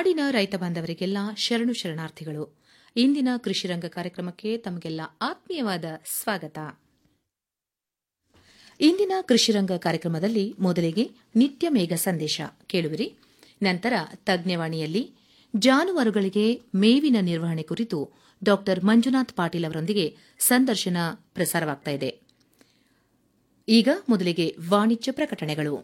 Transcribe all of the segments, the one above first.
ನಾಡಿನ ರೈತ ಬಾಂಧವರಿಗೆಲ್ಲ ಶರಣು ಶರಣಾರ್ಥಿಗಳು ಇಂದಿನ ಕೃಷಿ ರಂಗ ಕಾರ್ಯಕ್ರಮಕ್ಕೆ ತಮಗೆಲ್ಲ ಆತ್ಮೀಯವಾದ ಸ್ವಾಗತ ಇಂದಿನ ಕೃಷಿರಂಗ ಕಾರ್ಯಕ್ರಮದಲ್ಲಿ ಮೊದಲಿಗೆ ನಿತ್ಯ ಮೇಘ ಸಂದೇಶ ಕೇಳುವಿರಿ ನಂತರ ತಜ್ಞವಾಣಿಯಲ್ಲಿ ಜಾನುವಾರುಗಳಿಗೆ ಮೇವಿನ ನಿರ್ವಹಣೆ ಕುರಿತು ಡಾ ಮಂಜುನಾಥ್ ಪಾಟೀಲ್ ಅವರೊಂದಿಗೆ ಸಂದರ್ಶನ ಪ್ರಸಾರವಾಗುತ್ತಿದೆ ಈಗ ಮೊದಲಿಗೆ ವಾಣಿಜ್ಯ ಪ್ರಕಟಣೆಗಳು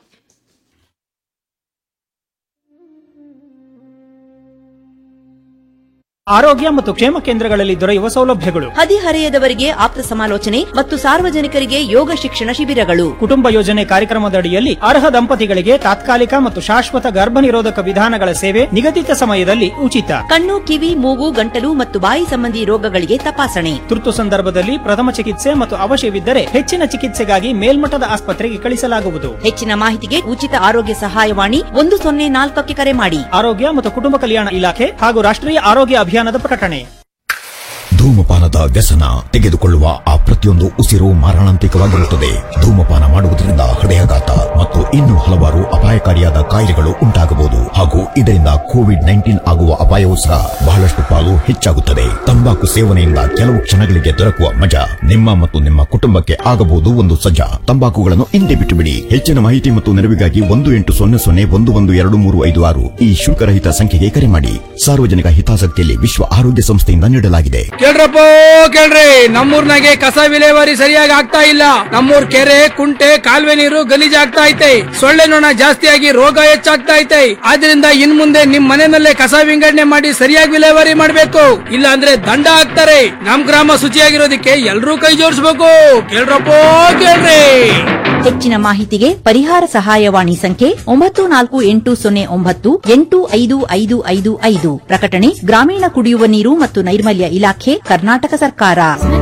ಆರೋಗ್ಯ ಮತ್ತು ಕ್ಷೇಮ ಕೇಂದ್ರಗಳಲ್ಲಿ ದೊರೆಯುವ ಸೌಲಭ್ಯಗಳು ಹದಿಹರೆಯದವರಿಗೆ ಆಪ್ತ ಸಮಾಲೋಚನೆ ಮತ್ತು ಸಾರ್ವಜನಿಕರಿಗೆ ಯೋಗ ಶಿಕ್ಷಣ ಶಿಬಿರಗಳು ಕುಟುಂಬ ಯೋಜನೆ ಕಾರ್ಯಕ್ರಮದಡಿಯಲ್ಲಿ ಅರ್ಹ ದಂಪತಿಗಳಿಗೆ ತಾತ್ಕಾಲಿಕ ಮತ್ತು ಶಾಶ್ವತ ಗರ್ಭ ನಿರೋಧಕ ವಿಧಾನಗಳ ಸೇವೆ ನಿಗದಿತ ಸಮಯದಲ್ಲಿ ಉಚಿತ ಕಣ್ಣು ಕಿವಿ ಮೂಗು ಗಂಟಲು ಮತ್ತು ಬಾಯಿ ಸಂಬಂಧಿ ರೋಗಗಳಿಗೆ ತಪಾಸಣೆ ತುರ್ತು ಸಂದರ್ಭದಲ್ಲಿ ಪ್ರಥಮ ಚಿಕಿತ್ಸೆ ಮತ್ತು ಅವಶ್ಯವಿದ್ದರೆ ಹೆಚ್ಚಿನ ಚಿಕಿತ್ಸೆಗಾಗಿ ಮೇಲ್ಮಟ್ಟದ ಆಸ್ಪತ್ರೆಗೆ ಕಳಿಸಲಾಗುವುದು ಹೆಚ್ಚಿನ ಮಾಹಿತಿಗೆ ಉಚಿತ ಆರೋಗ್ಯ ಸಹಾಯವಾಣಿ ಒಂದು ಸೊನ್ನೆ ನಾಲ್ಕಕ್ಕೆ ಕರೆ ಮಾಡಿ ಆರೋಗ್ಯ ಮತ್ತು ಕುಟುಂಬ ಕಲ್ಯಾಣ ಇಲಾಖೆ ಹಾಗೂ ರಾಷ್ಟ್ರೀಯ ಆರೋಗ್ಯ ಅಭಿಯಾನದ ಪ್ರಕಟಣೆ ಧೂಮಪಾನದ ವ್ಯಸನ ತೆಗೆದುಕೊಳ್ಳುವ ಆ ಪ್ರತಿಯೊಂದು ಉಸಿರು ಮಾರಣಾಂತಿಕವಾಗಿರುತ್ತದೆ ಧೂಮಪಾನ ಮಾಡುವುದರಿಂದ ಹೃದಯಾಘಾತ ಮತ್ತು ಇನ್ನೂ ಹಲವಾರು ಅಪಾಯಕಾರಿಯಾದ ಕಾಯಿಲೆಗಳು ಉಂಟಾಗಬಹುದು ಹಾಗೂ ಇದರಿಂದ ಕೋವಿಡ್ ನೈನ್ಟೀನ್ ಆಗುವ ಅಪಾಯವೂ ಸಹ ಬಹಳಷ್ಟು ಪಾಲು ಹೆಚ್ಚಾಗುತ್ತದೆ ತಂಬಾಕು ಸೇವನೆಯಿಂದ ಕೆಲವು ಕ್ಷಣಗಳಿಗೆ ದೊರಕುವ ಮಜಾ ನಿಮ್ಮ ಮತ್ತು ನಿಮ್ಮ ಕುಟುಂಬಕ್ಕೆ ಆಗಬಹುದು ಒಂದು ಸಜ್ಜಾ ತಂಬಾಕುಗಳನ್ನು ಹಿಂದೆ ಬಿಟ್ಟು ಬಿಡಿ ಹೆಚ್ಚಿನ ಮಾಹಿತಿ ಮತ್ತು ನೆರವಿಗಾಗಿ ಒಂದು ಎಂಟು ಸೊನ್ನೆ ಸೊನ್ನೆ ಒಂದು ಒಂದು ಎರಡು ಮೂರು ಐದು ಆರು ಈ ಶುಲ್ಕರಹಿತ ಸಂಖ್ಯೆಗೆ ಕರೆ ಮಾಡಿ ಸಾರ್ವಜನಿಕ ಹಿತಾಸಕ್ತಿಯಲ್ಲಿ ವಿಶ್ವ ಆರೋಗ್ಯ ಸಂಸ್ಥೆಯಿಂದ ನೀಡಲಾಗಿದೆ ಕೇಳ್ರಪ್ಪ ಕೇಳ್ರಿ ನಮ್ಮೂರ್ನಾಗೆ ಕಸ ವಿಲೇವಾರಿ ಸರಿಯಾಗಿ ಆಗ್ತಾ ಇಲ್ಲ ನಮ್ಮೂರ್ ಕೆರೆ ಕುಂಟೆ ಕಾಲುವೆ ನೀರು ಗಲೀಜ್ ಆಗ್ತಾ ಐತೆ ಸೊಳ್ಳೆ ನೊಣ ಜಾಸ್ತಿಯಾಗಿ ರೋಗ ಹೆಚ್ಚಾಗ್ತಾ ಐತೆ ಆದ್ರಿಂದ ಇನ್ ಮುಂದೆ ನಿಮ್ ಮನೆಯಲ್ಲೇ ಕಸ ವಿಂಗಡಣೆ ಮಾಡಿ ಸರಿಯಾಗಿ ವಿಲೇವಾರಿ ಮಾಡ್ಬೇಕು ಇಲ್ಲ ಅಂದ್ರೆ ದಂಡ ಹಾಕ್ತಾರೆ ನಮ್ ಗ್ರಾಮ ಶುಚಿಯಾಗಿರೋದಕ್ಕೆ ಎಲ್ರೂ ಕೈ ಜೋಡಿಸ್ಬೇಕು ಕೇಳ್ರಪ್ಪ ಕೇಳ್ರಿ ಹೆಚ್ಚಿನ ಮಾಹಿತಿಗೆ ಪರಿಹಾರ ಸಹಾಯವಾಣಿ ಸಂಖ್ಯೆ ಒಂಬತ್ತು ನಾಲ್ಕು ಎಂಟು ಸೊನ್ನೆ ಒಂಬತ್ತು ಎಂಟು ಐದು ಐದು ಐದು ಐದು ಪ್ರಕಟಣೆ ಗ್ರಾಮೀಣ ಕುಡಿಯುವ ನೀರು ಮತ್ತು ನೈರ್ಮಲ್ಯ ಇಲಾಖೆ ಕರ್ನಾಟಕ ಸರ್ಕಾರ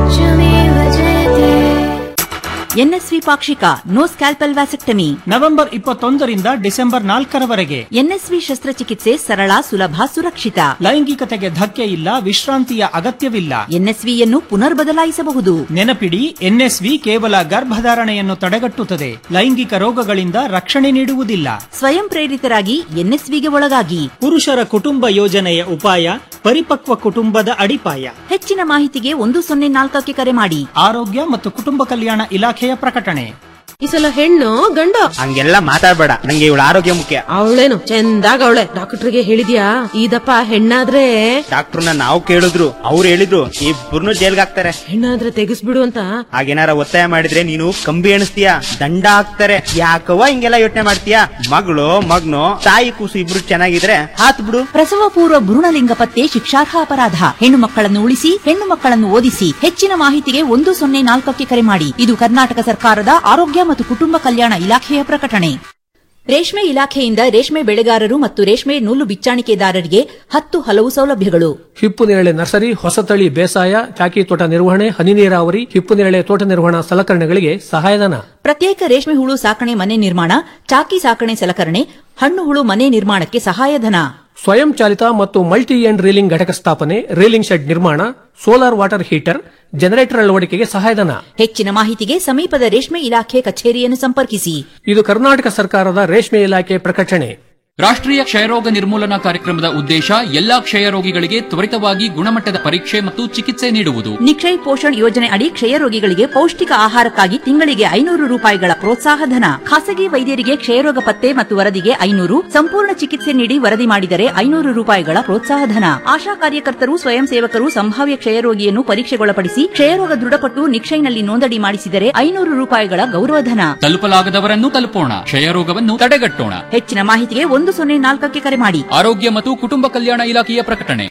ಎನ್ಎಸ್ವಿ ಪಾಕ್ಷಿಕ ನೋ ಸ್ಕ್ಯಾಲ್ಪಲ್ ವ್ಯಾಸೆಕ್ಟಮಿ ನವೆಂಬರ್ ಇಪ್ಪತ್ತೊಂದರಿಂದ ಡಿಸೆಂಬರ್ ನಾಲ್ಕರವರೆಗೆ ಎನ್ಎಸ್ವಿ ಶಸ್ತ್ರಚಿಕಿತ್ಸೆ ಸರಳ ಸುಲಭ ಸುರಕ್ಷಿತ ಲೈಂಗಿಕತೆಗೆ ಧಕ್ಕೆ ಇಲ್ಲ ವಿಶ್ರಾಂತಿಯ ಅಗತ್ಯವಿಲ್ಲ ಎನ್ಎಸ್ವಿಯನ್ನು ಪುನರ್ ಬದಲಾಯಿಸಬಹುದು ನೆನಪಿಡಿ ಎನ್ಎಸ್ವಿ ಕೇವಲ ಗರ್ಭಧಾರಣೆಯನ್ನು ತಡೆಗಟ್ಟುತ್ತದೆ ಲೈಂಗಿಕ ರೋಗಗಳಿಂದ ರಕ್ಷಣೆ ನೀಡುವುದಿಲ್ಲ ಸ್ವಯಂ ಪ್ರೇರಿತರಾಗಿ ಎನ್ಎಸ್ವಿಗೆ ಒಳಗಾಗಿ ಪುರುಷರ ಕುಟುಂಬ ಯೋಜನೆಯ ಉಪಾಯ ಪರಿಪಕ್ವ ಕುಟುಂಬದ ಅಡಿಪಾಯ ಹೆಚ್ಚಿನ ಮಾಹಿತಿಗೆ ಒಂದು ಸೊನ್ನೆ ನಾಲ್ಕಕ್ಕೆ ಕರೆ ಮಾಡಿ ಆರೋಗ್ಯ ಮತ್ತು ಕುಟುಂಬ ಕಲ್ಯಾಣ ಇಲಾಖೆಯ ಪ್ರಕಟಣೆ ಈ ಸಲ ಹೆಣ್ಣು ಗಂಡ ಹಂಗೆಲ್ಲ ಮಾತಾಡ್ಬೇಡ ನಂಗೆ ಇವಳ ಆರೋಗ್ಯ ಮುಖ್ಯ ಅವಳೇನು ಚಂದಾಗ ಅವಳೆ ಡಾಕ್ಟರ್ಗೆ ಹೇಳಿದ್ಯಾ ಇದಪ್ಪ ಹೆಣ್ಣಾದ್ರೆ ಡಾಕ್ಟರ್ನ ನಾವು ಕೇಳಿದ್ರು ಅವ್ರು ಹೇಳಿದ್ರು ಇಬ್ಬರನ್ನು ಜೈಲ್ಗೆ ಹಾಕ್ತಾರೆ ಹೆಣ್ಣಾದ್ರೆ ತೆಗಿಸ್ಬಿಡು ಅಂತ ಹಾಗೇನಾರ ಒತ್ತಾಯ ಮಾಡಿದ್ರೆ ನೀನು ಕಂಬಿ ಎಣಿಸ್ತೀಯ ದಂಡ ಹಾಕ್ತಾರೆ ಯಾಕವ್ವ ಹಿಂಗೆಲ್ಲ ಯೋಚನೆ ಮಾಡ್ತೀಯ ಮಗಳು ಮಗ್ನು ತಾಯಿ ಕೂಸು ಇಬ್ರು ಚೆನ್ನಾಗಿದ್ರೆ ಹಾತ್ ಬಿಡು ಪ್ರಸವ ಪೂರ್ವ ಭ್ರೂಣಲಿಂಗ ಪತ್ತೆ ಶಿಕ್ಷಾರ್ಹ ಅಪರಾಧ ಹೆಣ್ಣು ಮಕ್ಕಳನ್ನು ಉಳಿಸಿ ಹೆಣ್ಣು ಮಕ್ಕಳನ್ನು ಓದಿಸಿ ಹೆಚ್ಚಿನ ಮಾಹಿತಿಗೆ ಒಂದು ಸೊನ್ನೆ ನಾಲ್ಕಕ್ಕೆ ಕರೆ ಮಾಡಿ ಇದು ಕರ್ನಾಟಕ ಸರ್ಕಾರದ ಆರೋಗ್ಯ ಮತ್ತು ಕುಟುಂಬ ಕಲ್ಯಾಣ ಇಲಾಖೆಯ ಪ್ರಕಟಣೆ ರೇಷ್ಮೆ ಇಲಾಖೆಯಿಂದ ರೇಷ್ಮೆ ಬೆಳೆಗಾರರು ಮತ್ತು ರೇಷ್ಮೆ ನೂಲು ಬಿಚ್ಚಾಣಿಕೆದಾರರಿಗೆ ಹತ್ತು ಹಲವು ಸೌಲಭ್ಯಗಳು ಹಿಪ್ಪು ನೇರಳೆ ನರ್ಸರಿ ಹೊಸತಳಿ ಬೇಸಾಯ ಚಾಕಿ ತೋಟ ನಿರ್ವಹಣೆ ಹನಿ ನೀರಾವರಿ ಹಿಪ್ಪು ನೇರಳೆ ತೋಟ ನಿರ್ವಹಣಾ ಸಲಕರಣೆಗಳಿಗೆ ಸಹಾಯಧನ ಪ್ರತ್ಯೇಕ ರೇಷ್ಮೆ ಹುಳು ಸಾಕಣೆ ಮನೆ ನಿರ್ಮಾಣ ಚಾಕಿ ಸಾಕಣೆ ಸಲಕರಣೆ ಹಣ್ಣು ಹುಳು ಮನೆ ನಿರ್ಮಾಣಕ್ಕೆ ಸಹಾಯಧನ ಸ್ವಯಂ ಚಾಲಿತ ಮತ್ತು ಮಲ್ಟಿ ಎಂಡ್ ರೀಲಿಂಗ್ ಘಟಕ ಸ್ಥಾಪನೆ ರೀಲಿಂಗ್ ಶೆಡ್ ನಿರ್ಮಾಣ ಸೋಲಾರ್ ವಾಟರ್ ಹೀಟರ್ ಜನರೇಟರ್ ಅಳವಡಿಕೆಗೆ ಸಹಾಯಧನ ಹೆಚ್ಚಿನ ಮಾಹಿತಿಗೆ ಸಮೀಪದ ರೇಷ್ಮೆ ಇಲಾಖೆ ಕಚೇರಿಯನ್ನು ಸಂಪರ್ಕಿಸಿ ಇದು ಕರ್ನಾಟಕ ಸರ್ಕಾರದ ರೇಷ್ಮೆ ಇಲಾಖೆ ಪ್ರಕಟಣೆ ರಾಷ್ಟ್ರೀಯ ಕ್ಷಯರೋಗ ನಿರ್ಮೂಲನಾ ಕಾರ್ಯಕ್ರಮದ ಉದ್ದೇಶ ಎಲ್ಲಾ ಕ್ಷಯರೋಗಿಗಳಿಗೆ ತ್ವರಿತವಾಗಿ ಗುಣಮಟ್ಟದ ಪರೀಕ್ಷೆ ಮತ್ತು ಚಿಕಿತ್ಸೆ ನೀಡುವುದು ನಿಕ್ಷಯ್ ಪೋಷಣ್ ಯೋಜನೆ ಅಡಿ ಕ್ಷಯರೋಗಿಗಳಿಗೆ ಪೌಷ್ಟಿಕ ಆಹಾರಕ್ಕಾಗಿ ತಿಂಗಳಿಗೆ ಐನೂರು ರೂಪಾಯಿಗಳ ಪ್ರೋತ್ಸಾಹಧನ ಖಾಸಗಿ ವೈದ್ಯರಿಗೆ ಕ್ಷಯರೋಗ ಪತ್ತೆ ಮತ್ತು ವರದಿಗೆ ಐನೂರು ಸಂಪೂರ್ಣ ಚಿಕಿತ್ಸೆ ನೀಡಿ ವರದಿ ಮಾಡಿದರೆ ಐನೂರು ರೂಪಾಯಿಗಳ ಪ್ರೋತ್ಸಾಹಧನ ಆಶಾ ಕಾರ್ಯಕರ್ತರು ಸ್ವಯಂ ಸೇವಕರು ಸಂಭಾವ್ಯ ಕ್ಷಯರೋಗಿಯನ್ನು ಪರೀಕ್ಷೆಗೊಳಪಡಿಸಿ ಕ್ಷಯರೋಗ ದೃಢಪಟ್ಟು ನಿಕ್ಷಯ್ನಲ್ಲಿ ನೋಂದಣಿ ಮಾಡಿಸಿದರೆ ಐನೂರು ರೂಪಾಯಿಗಳ ಗೌರವಧನ ತಲುಪಲಾಗದವರನ್ನು ತಲುಪೋಣ ಕ್ಷಯರೋಗವನ್ನು ತಡೆಗಟ್ಟೋಣ ಹೆಚ್ಚಿನ ಮಾಹಿತಿಗೆ ಒಂದು ಸೊನ್ನೆ ನಾಲ್ಕಕ್ಕೆ ಕರೆ ಮಾಡಿ ಆರೋಗ್ಯ ಮತ್ತು ಕುಟುಂಬ ಕಲ್ಯಾಣ ಇಲಾಖೆಯ ಪ್ರಕಟಣೆ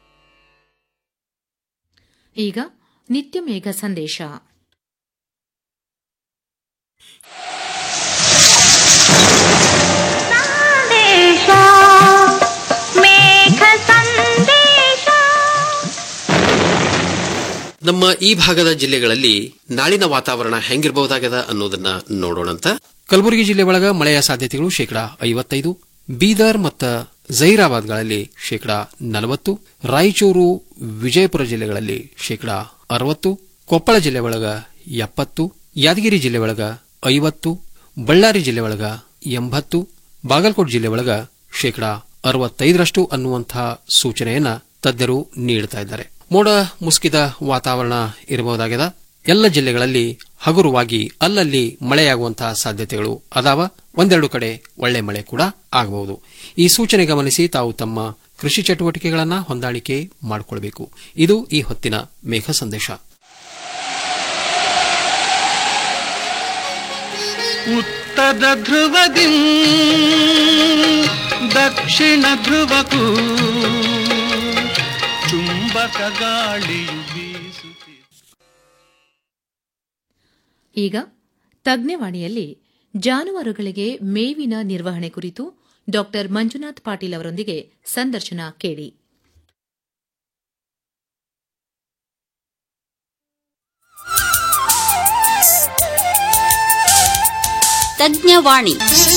ಈಗ ನಿತ್ಯ ಮೇಘ ಸಂದೇಶ ನಮ್ಮ ಈ ಭಾಗದ ಜಿಲ್ಲೆಗಳಲ್ಲಿ ನಾಳಿನ ವಾತಾವರಣ ಹೆಂಗಿರಬಹುದಾಗದ ಅನ್ನೋದನ್ನ ನೋಡೋಣಂತ ಕಲಬುರಗಿ ಜಿಲ್ಲೆ ಒಳಗ ಮಳೆಯ ಸಾಧ್ಯತೆಗಳು ಶೇಕಡಾ ಐವತ್ತೈದು ಬೀದರ್ ಮತ್ತು ಜೈರಾಬಾದ್ಗಳಲ್ಲಿ ಶೇಕಡಾ ನಲವತ್ತು ರಾಯಚೂರು ವಿಜಯಪುರ ಜಿಲ್ಲೆಗಳಲ್ಲಿ ಶೇಕಡಾ ಅರವತ್ತು ಕೊಪ್ಪಳ ಜಿಲ್ಲೆ ಒಳಗ ಎಪ್ಪತ್ತು ಯಾದಗಿರಿ ಜಿಲ್ಲೆ ಒಳಗ ಐವತ್ತು ಬಳ್ಳಾರಿ ಜಿಲ್ಲೆ ಒಳಗ ಎಂಬತ್ತು ಬಾಗಲಕೋಟೆ ಜಿಲ್ಲೆ ಒಳಗ ಶೇಕಡಾ ಅರವತ್ತೈದರಷ್ಟು ಅನ್ನುವಂತಹ ಸೂಚನೆಯನ್ನ ತಜ್ಞರು ನೀಡುತ್ತಾ ಇದ್ದಾರೆ ಮೋಡ ಮುಸುಕಿದ ವಾತಾವರಣ ಇರಬಹುದಾಗಿದೆ ಎಲ್ಲ ಜಿಲ್ಲೆಗಳಲ್ಲಿ ಹಗುರವಾಗಿ ಅಲ್ಲಲ್ಲಿ ಮಳೆಯಾಗುವಂತಹ ಸಾಧ್ಯತೆಗಳು ಅದಾವ ಒಂದೆರಡು ಕಡೆ ಒಳ್ಳೆ ಮಳೆ ಕೂಡ ಆಗಬಹುದು ಈ ಸೂಚನೆ ಗಮನಿಸಿ ತಾವು ತಮ್ಮ ಕೃಷಿ ಚಟುವಟಿಕೆಗಳನ್ನ ಹೊಂದಾಣಿಕೆ ಮಾಡಿಕೊಳ್ಬೇಕು ಇದು ಈ ಹೊತ್ತಿನ ಮೇಘ ಸಂದೇಶ ಉತ್ತರ ಧ್ರುವದಿ ದಕ್ಷಿಣ ಧ್ರುವಕ್ಕೂ ಚುಂಬಕ ಗಾಳಿಯು ಬೀಸುತ್ತಿದೆ ಈಗ ತಜ್ಞವಾಣಿಯಲ್ಲಿ ಜಾನುವಾರುಗಳಿಗೆ ಮೇವಿನ ನಿರ್ವಹಣೆ ಕುರಿತು ಡಾಕ್ಟರ್ ಮಂಜುನಾಥ್ ಪಾಟೀಲ್ ಅವರೊಂದಿಗೆ ಸಂದರ್ಶನ ಕೇಳಿ ತಜ್ಞವಾಣಿ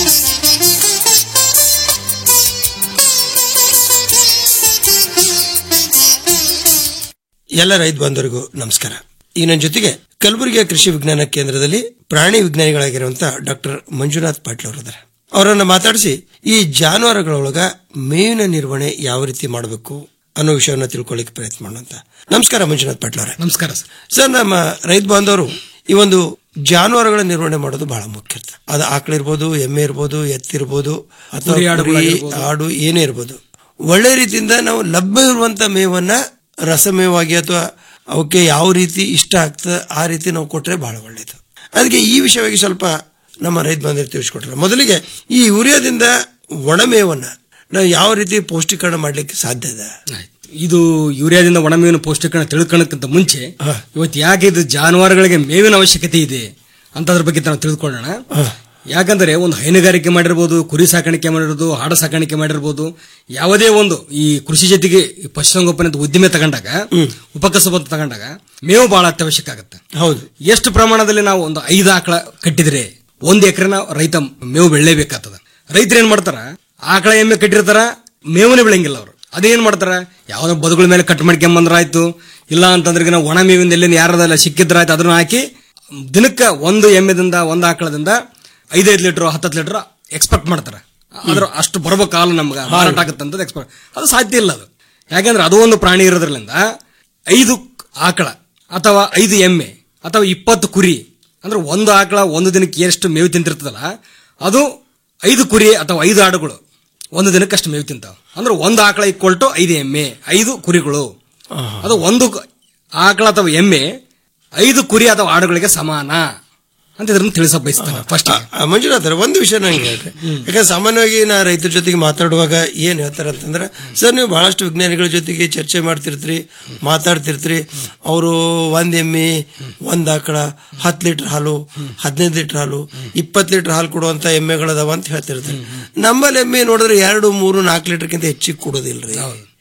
ಎಲ್ಲ ರೈತ ಬಾಂಧವರಿಗೂ ನಮಸ್ಕಾರ ಈ ನನ್ನ ಜೊತೆಗೆ ಕಲಬುರಗಿಯ ಕೃಷಿ ವಿಜ್ಞಾನ ಕೇಂದ್ರದಲ್ಲಿ ಪ್ರಾಣಿ ವಿಜ್ಞಾನಿಗಳಾಗಿರುವಂತಹ ಡಾಕ್ಟರ್ ಮಂಜುನಾಥ್ ಪಾಟೀಲ್ ಅವರಿದ್ದಾರೆ ಅವರನ್ನ ಮಾತಾಡಿಸಿ ಈ ಜಾನುವಾರುಗಳೊಳಗ ಮೇವಿನ ನಿರ್ವಹಣೆ ಯಾವ ರೀತಿ ಮಾಡಬೇಕು ಅನ್ನೋ ವಿಷಯವನ್ನ ತಿಳ್ಕೊಳ್ಳಿಕ್ಕೆ ಪ್ರಯತ್ನ ಮಾಡೋಂತ ನಮಸ್ಕಾರ ಮಂಜುನಾಥ್ ಪಾಟೀಲ್ ಅವರೇ ನಮಸ್ಕಾರ ಸರ್ ಸರ್ ನಮ್ಮ ರೈತ ಬಾಂಧವರು ಈ ಒಂದು ಜಾನುವಾರುಗಳ ನಿರ್ವಹಣೆ ಮಾಡೋದು ಬಹಳ ಮುಖ್ಯ ಇರ್ತದೆ ಅದು ಆಕಳಿರ್ಬೋದು ಎಮ್ಮೆ ಇರ್ಬೋದು ಎತ್ತಿರ್ಬೋದು ಅಥವಾ ಕುರಿ, ಕುರಿ, ಆಡುಗಳಾಗಿರ್ಬೋದು. ಆಡು ಏನೇ ಇರ್ಬೋದು ಒಳ್ಳೆ ರೀತಿಯಿಂದ ನಾವು ಲಭ್ಯ ಇರುವಂತ ಮೇವನ್ನ ರಸಮೇವಾಗಿ ಅಥವಾ ಅವಕ್ಕೆ ಯಾವ ರೀತಿ ಇಷ್ಟ ಆಗ್ತದೆ ಆ ರೀತಿ ನಾವು ಕೊಟ್ರೆ ಬಹಳ ಒಳ್ಳೇದು ಅದಕ್ಕೆ ಈ ವಿಷಯವಾಗಿ ಸ್ವಲ್ಪ ನಮ್ಮ ರೈತ ಬಾಂಧವರು ತಿಳಿಸ್ಕೊಟ್ರೆ ಮೊದಲಿಗೆ ಈ ಯೂರಿಯಾದಿಂದ ಒಣಮೇವನ್ನ ನಾವು ಯಾವ ರೀತಿ ಪೌಷ್ಟಿಕರಣ ಮಾಡ್ಲಿಕ್ಕೆ ಸಾಧ್ಯ ಇದೆ ಇದು ಯೂರಿಯಾದಿಂದ ಒಣಮೇವಿನ ಪೌಷ್ಟಿಕರಣ ತಿಳ್ಕೊಳ್ಳೋಕ್ಕಿಂತ ಮುಂಚೆ ಇವತ್ತು ಯಾಕೆ ಇದು ಜಾನುವಾರುಗಳಿಗೆ ಮೇವಿನ ಅವಶ್ಯಕತೆ ಇದೆ ಅಂತ ಅದ್ರ ಬಗ್ಗೆ ನಾವು ತಿಳ್ಕೊಳ್ಳೋಣ ಯಾಕಂದ್ರೆ ಒಂದು ಹೈನುಗಾರಿಕೆ ಮಾಡಿರ್ಬೋದು ಕುರಿ ಸಾಕಾಣಿಕೆ ಮಾಡಿರೋದು ಹಾಡ ಸಾಕಾಣಿಕೆ ಮಾಡಿರ್ಬೋದು ಯಾವುದೇ ಒಂದು ಈ ಕೃಷಿ ಜೊತೆಗೆ ಈ ಪಶುಸಂಗೋಪನೆ ಅಂತ ಉದ್ದಿಮೆ ತಗೊಂಡಾಗ ಉಪಕಸಬ ಅಂತ ತಗೊಂಡಾಗ ಮೇವು ಬಹಳ ಅತ್ಯವಶ್ಯಕ ಆಗುತ್ತೆ ಹೌದು ಎಷ್ಟು ಪ್ರಮಾಣದಲ್ಲಿ ನಾವು ಒಂದು ಐದು ಆಕಳ ಕಟ್ಟಿದ್ರೆ ಒಂದ್ ಎಕರೆನ ರೈತ ಮೇವು ಬೆಳೆಯಬೇಕಾಗ್ತದ ರೈತರು ಏನ್ ಮಾಡ್ತಾರ ಆಕಳ ಎಮ್ಮೆ ಕಟ್ಟಿರ್ತಾರ ಮೇವನೇ ಬೆಳೆಯಂಗಿಲ್ಲ ಅವರು ಅದೇನ್ ಮಾಡ್ತಾರ ಯಾವ್ದೋ ಬದುಗಳ ಮೇಲೆ ಕಟ್ ಮಾಡ್ಕೊಂಬಂದ್ರ ಆಯ್ತು ಇಲ್ಲ ಅಂತಂದ್ರೆ ನಾವು ಒಣ ಮೇವಿಂದ ಎಲ್ಲಿ ಯಾರದಲ್ಲ ಸಿಕ್ಕಿದ್ರ ಆಯ್ತು ಅದನ್ನ ಹಾಕಿ ದಿನಕ್ಕ ಒಂದು ಎಮ್ಮೆದಿಂದ ಒಂದು ಆಕಳದಿಂದ ಐದೈದು ಲೀಟರ್ ಹತ್ತತ್ತು ಲೀಟರ್ ಎಕ್ಸ್ಪೆಕ್ಟ್ ಮಾಡ್ತಾರೆ ಅದ್ರ ಅಷ್ಟು ಬರ್ಬೇಕು ಹಾಲು ನಮ್ಗೆ ಮಾರಾಟ ಆಗುತ್ತೆ ಅಂತ ಎಕ್ಸ್ಪೆಕ್ಟ್ ಅದು ಸಾಧ್ಯ ಇಲ್ಲ ಅದು ಯಾಕಂದ್ರೆ ಅದು ಒಂದು ಪ್ರಾಣಿ ಇರೋದ್ರಿಂದ ಐದು ಆಕಳ ಅಥವಾ ಐದು ಎಮ್ಮೆ ಅಥವಾ ಇಪ್ಪತ್ತು ಕುರಿ ಅಂದ್ರೆ ಒಂದು ಆಕಳ ಒಂದು ದಿನಕ್ಕೆ ಎಷ್ಟು ಮೇವು ತಿಂತಿರ್ತದಲ್ಲ ಅದು ಐದು ಕುರಿ ಅಥವಾ ಐದು ಆಡುಗಳು ಒಂದು ದಿನಕ್ಕೆ ಅಷ್ಟು ಮೇವು ತಿಂತಾವ ಅಂದ್ರೆ ಒಂದು ಆಕಳ ಈಕ್ವಲ್ ಟು ಐದು ಎಮ್ಮೆ ಐದು ಕುರಿಗಳು ಅದು ಒಂದು ಕ- ಆಕಳ ಅಥವಾ ಎಮ್ಮೆ ಐದು ಕುರಿ ಅಥವಾ ಆಡುಗಳಿಗೆ ಸಮಾನ ಅಂತ ಇದನ್ನು ತಿಳಿಸ ಬಯಸ್ತಾನೆ ಫಸ್ಟ್ ಆ, ಮಂಜುನಾಥ್ ಅವ್ರೆ, ಒಂದು ವಿಷಯ ನಂಗೆ ಹೇಳ್ರಿ ಯಾಕಂದ್ರೆ ಸಾಮಾನ್ಯವಾಗಿ ನಾ ರೈತರ ಜೊತೆಗೆ ಮಾತಾಡುವಾಗ ಏನ್ ಹೇಳ್ತಾರೆ ಅಂತಂದ್ರೆ ಸರ್ ನೀವು ಬಹಳಷ್ಟು ವಿಜ್ಞಾನಿಗಳ ಜೊತೆಗೆ ಚರ್ಚೆ ಮಾಡ್ತಿರ್ತೀರಿ ಮಾತಾಡ್ತಿರ್ತೀರಿ ಅವರು ಒಂದ್ ಎಮ್ಮೆ ಒಂದ್ ಆಕಳ ಹತ್ತು ಲೀಟರ್ ಹಾಲು ಹದಿನೈದು ಲೀಟರ್ ಹಾಲು ಇಪ್ಪತ್ತು ಲೀಟರ್ ಹಾಲು ಕೊಡುವಂತ ಎಮ್ಮೆಗಳದಾವ ಅಂತ ಹೇಳ್ತಿರ್ತಾರೆ ನಮ್ಮಲ್ಲಿ ಎಮ್ಮೆ ನೋಡಿದ್ರೆ ಎರಡು ಮೂರು ನಾಲ್ಕು ಲೀಟರ್ಗಿಂತ ಹೆಚ್ಚಿಗೆ ಕೊಡೋದಿಲ್ರಿ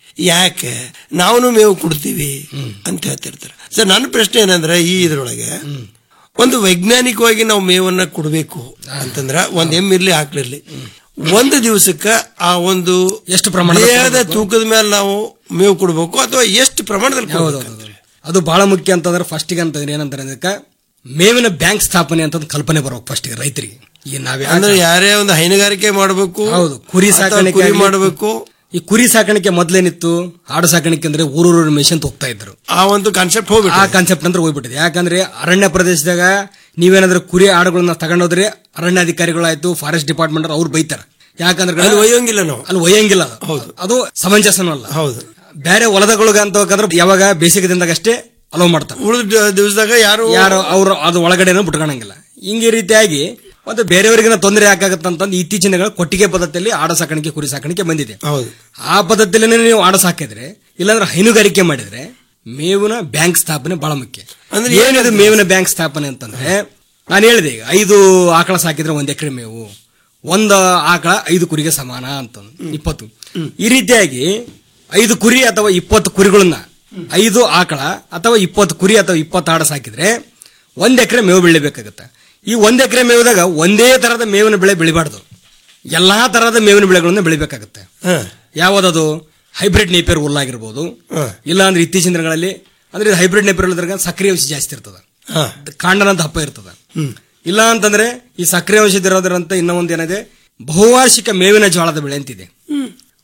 ಯಾಕೆ ನಾವು ಮೇವು ಕೊಡ್ತೀವಿ ಅಂತ ಹೇಳ್ತಿರ್ತಾರೆ ಸರ್ ನನ್ನ ಪ್ರಶ್ನೆ ಏನಂದ್ರೆ ಈ ಇದ್ರೊಳಗೆ ಒಂದು ವೈಜ್ಞಾನಿಕವಾಗಿ ನಾವು ಮೇವನ್ನ ಕೊಡಬೇಕು ಅಂತಂದ್ರ ಒಂದ್ ಎಮ್ಮೆ ಇರ್ಲಿ ಹಾಕ್ಲಿರ್ಲಿ ಒಂದು ದಿವಸಕ್ಕ ಆ ಒಂದು ಎಷ್ಟು ಪ್ರಮಾಣದ ದೇಹದ ಕೊಡ್ಬೇಕು? ತೂಕದ ಮೇಲೆ ನಾವು ಮೇವು ಕೊಡಬೇಕು ಅಥವಾ ಎಷ್ಟು ಪ್ರಮಾಣದಲ್ಲಿ ಕೊಡ್ಬೇಕು? ಅದು ಬಹಳ ಮುಖ್ಯ ಅಂತಂದ್ರೆ ಫಸ್ಟಿಗೆ ಅಂತಂದ್ರೆ ಏನಂತಾರೆ ಅದಕ್ಕೆ ಮೇವಿನ ಬ್ಯಾಂಕ್ ಸ್ಥಾಪನೆ ಅಂತ ಒಂದು ಕಲ್ಪನೆ ಬರ್ಬೇಕು ಫಸ್ಟಿಗೆ ರೈತರಿಗೆ ಈ ನಾವ್ ಯಾಕೆ- ಅಂದ್ರೆ ಯಾರೇ ಒಂದು ಹೈನುಗಾರಿಕೆ ಮಾಡಬೇಕು ಹೌದು ಕುರಿ ಸಾಕಾಣಿಕೆ ಕುರಿ ಆಗ್ಲಿ, ಮಾಡಬೇಕು ಈ ಕುರಿ ಸಾಕಾಣಿಕೆ ಮೊದ್ಲೇನಿತ್ತು ಆಡು ಸಾಕಾಣಿಕೆ ಅಂದ್ರೆ ಊರೂರು ಮೆಷಿನ್ ಹೋಗ್ತಾ ಇದ್ರು ಆ ಒಂದು ಕಾನ್ಸೆಪ್ಟ್ ಹೋಗ್ಬಿಟ್ಟು ಆ ಕಾನ್ಸೆಪ್ಟ್ ಅಂದ್ರೆ ಹೋಗ್ಬಿಟ್ಟಿದೆ ಯಾಕಂದ್ರೆ ಅರಣ್ಯ ಪ್ರದೇಶದಾಗ ನೀವೇನಾದ್ರೂ ಕುರಿ ಆಡುಗಳನ್ನ ತಗೊಂಡೋದ್ರೆ ಅರಣ್ಯಾಧಿಕಾರಿಗಳಾಯ್ತು ಫಾರೆಸ್ಟ್ ಡಿಪಾರ್ಟ್ಮೆಂಟ್ ಅವ್ರು ಬೈತಾರ ಯಾಕಂದ್ರೆ ಅಲ್ಲಿ ಒಯ್ಯಂಗಿಲ್ಲ ನಾವು ಅಲ್ಲಿ ಒಯ್ಯಂಗಿಲ್ಲ ಅದು. ಹೌದು ಅದು ಸಮಂಜಸನೂ ಅಲ್ಲ ಹೌದು ಬೇರೆ ಹೊಲದಗಳಿಗೆ ಅಂತ ಹೋಗಂದ್ರೆ ಯಾವಾಗ ಬೇಸಿಗೆ ದಿನದಾಗ ಅಷ್ಟೇ ಅಲೋ ಮಾಡ್ತಾರೆ ಉಳಿದ ದಿವಸದಾಗ ಯಾರು ಯಾರು ಅವರು ಅದು ಒಳಗಡೆನೂ ಬಿಟ್ಕೊಳಂಗಿಲ್ಲ ಹಿಂಗೆ ರೀತಿಯಾಗಿ ಮತ್ತೆ ಬೇರೆಯವರಿಗಿನ ತೊಂದರೆ ಯಾಕಾಗತ್ತೆ ಅಂತಂದು ಇತ್ತೀಚಿನ ದಿನಗಳಲ್ಲಿ ಕೊಟ್ಟಿಗೆ ಪದ್ಧತಿಯಲ್ಲಿ ಆಡ ಸಾಕಾಣಿಕೆ ಕುರಿ ಸಾಕಾಣಿಕೆ ಬಂದಿದೆ ಹೌದು ಆ ಪದ್ಧತಿಯಲ್ಲಿ ನೀವು ಆಡ ಸಾಕಿದ್ರೆ ಇಲ್ಲಾಂದ್ರೆ ಹೈನುಗಾರಿಕೆ ಮಾಡಿದ್ರೆ ಮೇವಿನ ಬ್ಯಾಂಕ್ ಸ್ಥಾಪನೆ ಬಹಳ ಮುಖ್ಯ ಅಂದ್ರೆ ಏನಿದು ಮೇವಿನ ಬ್ಯಾಂಕ್ ಸ್ಥಾಪನೆ ಅಂತಂದ್ರೆ ನಾನು ಹೇಳಿದೆ ಈಗ ಐದು ಆಕಳ ಸಾಕಿದ್ರೆ ಒಂದ್ ಎಕರೆ ಮೇವು ಒಂದು ಆಕಳ ಐದು ಕುರಿಗೆ ಸಮಾನ ಅಂತ ಇಪ್ಪತ್ತು ಈ ರೀತಿಯಾಗಿ ಐದು ಕುರಿ ಅಥವಾ ಇಪ್ಪತ್ತು ಕುರಿಗಳನ್ನ ಐದು ಆಕಳ ಅಥವಾ ಇಪ್ಪತ್ತು ಕುರಿ ಅಥವಾ ಇಪ್ಪತ್ತು ಆಡ ಸಾಕಿದ್ರೆ ಒಂದ್ ಎಕರೆ ಮೇವು ಬೆಳಿಬೇಕಾಗತ್ತೆ ಈ ಒಂದ್ ಎಕರೆ ಮೇವುದಾಗ ಒಂದೇ ತರದ ಮೇವಿನ ಬೆಳೆ ಬೆಳಿಬಾರ್ದು ಎಲ್ಲಾ ತರಹದ ಮೇವಿನ ಬೆಳೆಗಳನ್ನು ಬೆಳಿಬೇಕಾಗತ್ತೆ ಯಾವ್ದದು ಹೈಬ್ರಿಡ್ ನೇಪಿಯರ್ ಹುಲ್ಲಾಗಿರ್ಬೋದು ಇಲ್ಲ ಅಂದ್ರೆ ಇತ್ತೀಚಿನ ದಿನಗಳಲ್ಲಿ ಅಂದ್ರೆ ಹೈಬ್ರಿಡ್ ನೇಪಿಯರ್ ಹುಲ್ಲಿದ್ರಾಗ ಸಕ್ರಿಯ ಅಂಶ ಜಾಸ್ತಿ ಇರ್ತದ ಕಾಂಡನಂತ ಹಪ್ಪ ಇರ್ತದ ಇಲ್ಲ ಅಂತಂದ್ರೆ ಈ ಸಕ್ರಿಯ ಅಂಶ ಇರೋದ್ರಂತ ಇನ್ನೂ ಒಂದು ಏನಿದೆ ಬಹುವಾರ್ಷಿಕ ಮೇವಿನ ಜೋಳದ ಬೆಳೆ ಅಂತಿದೆ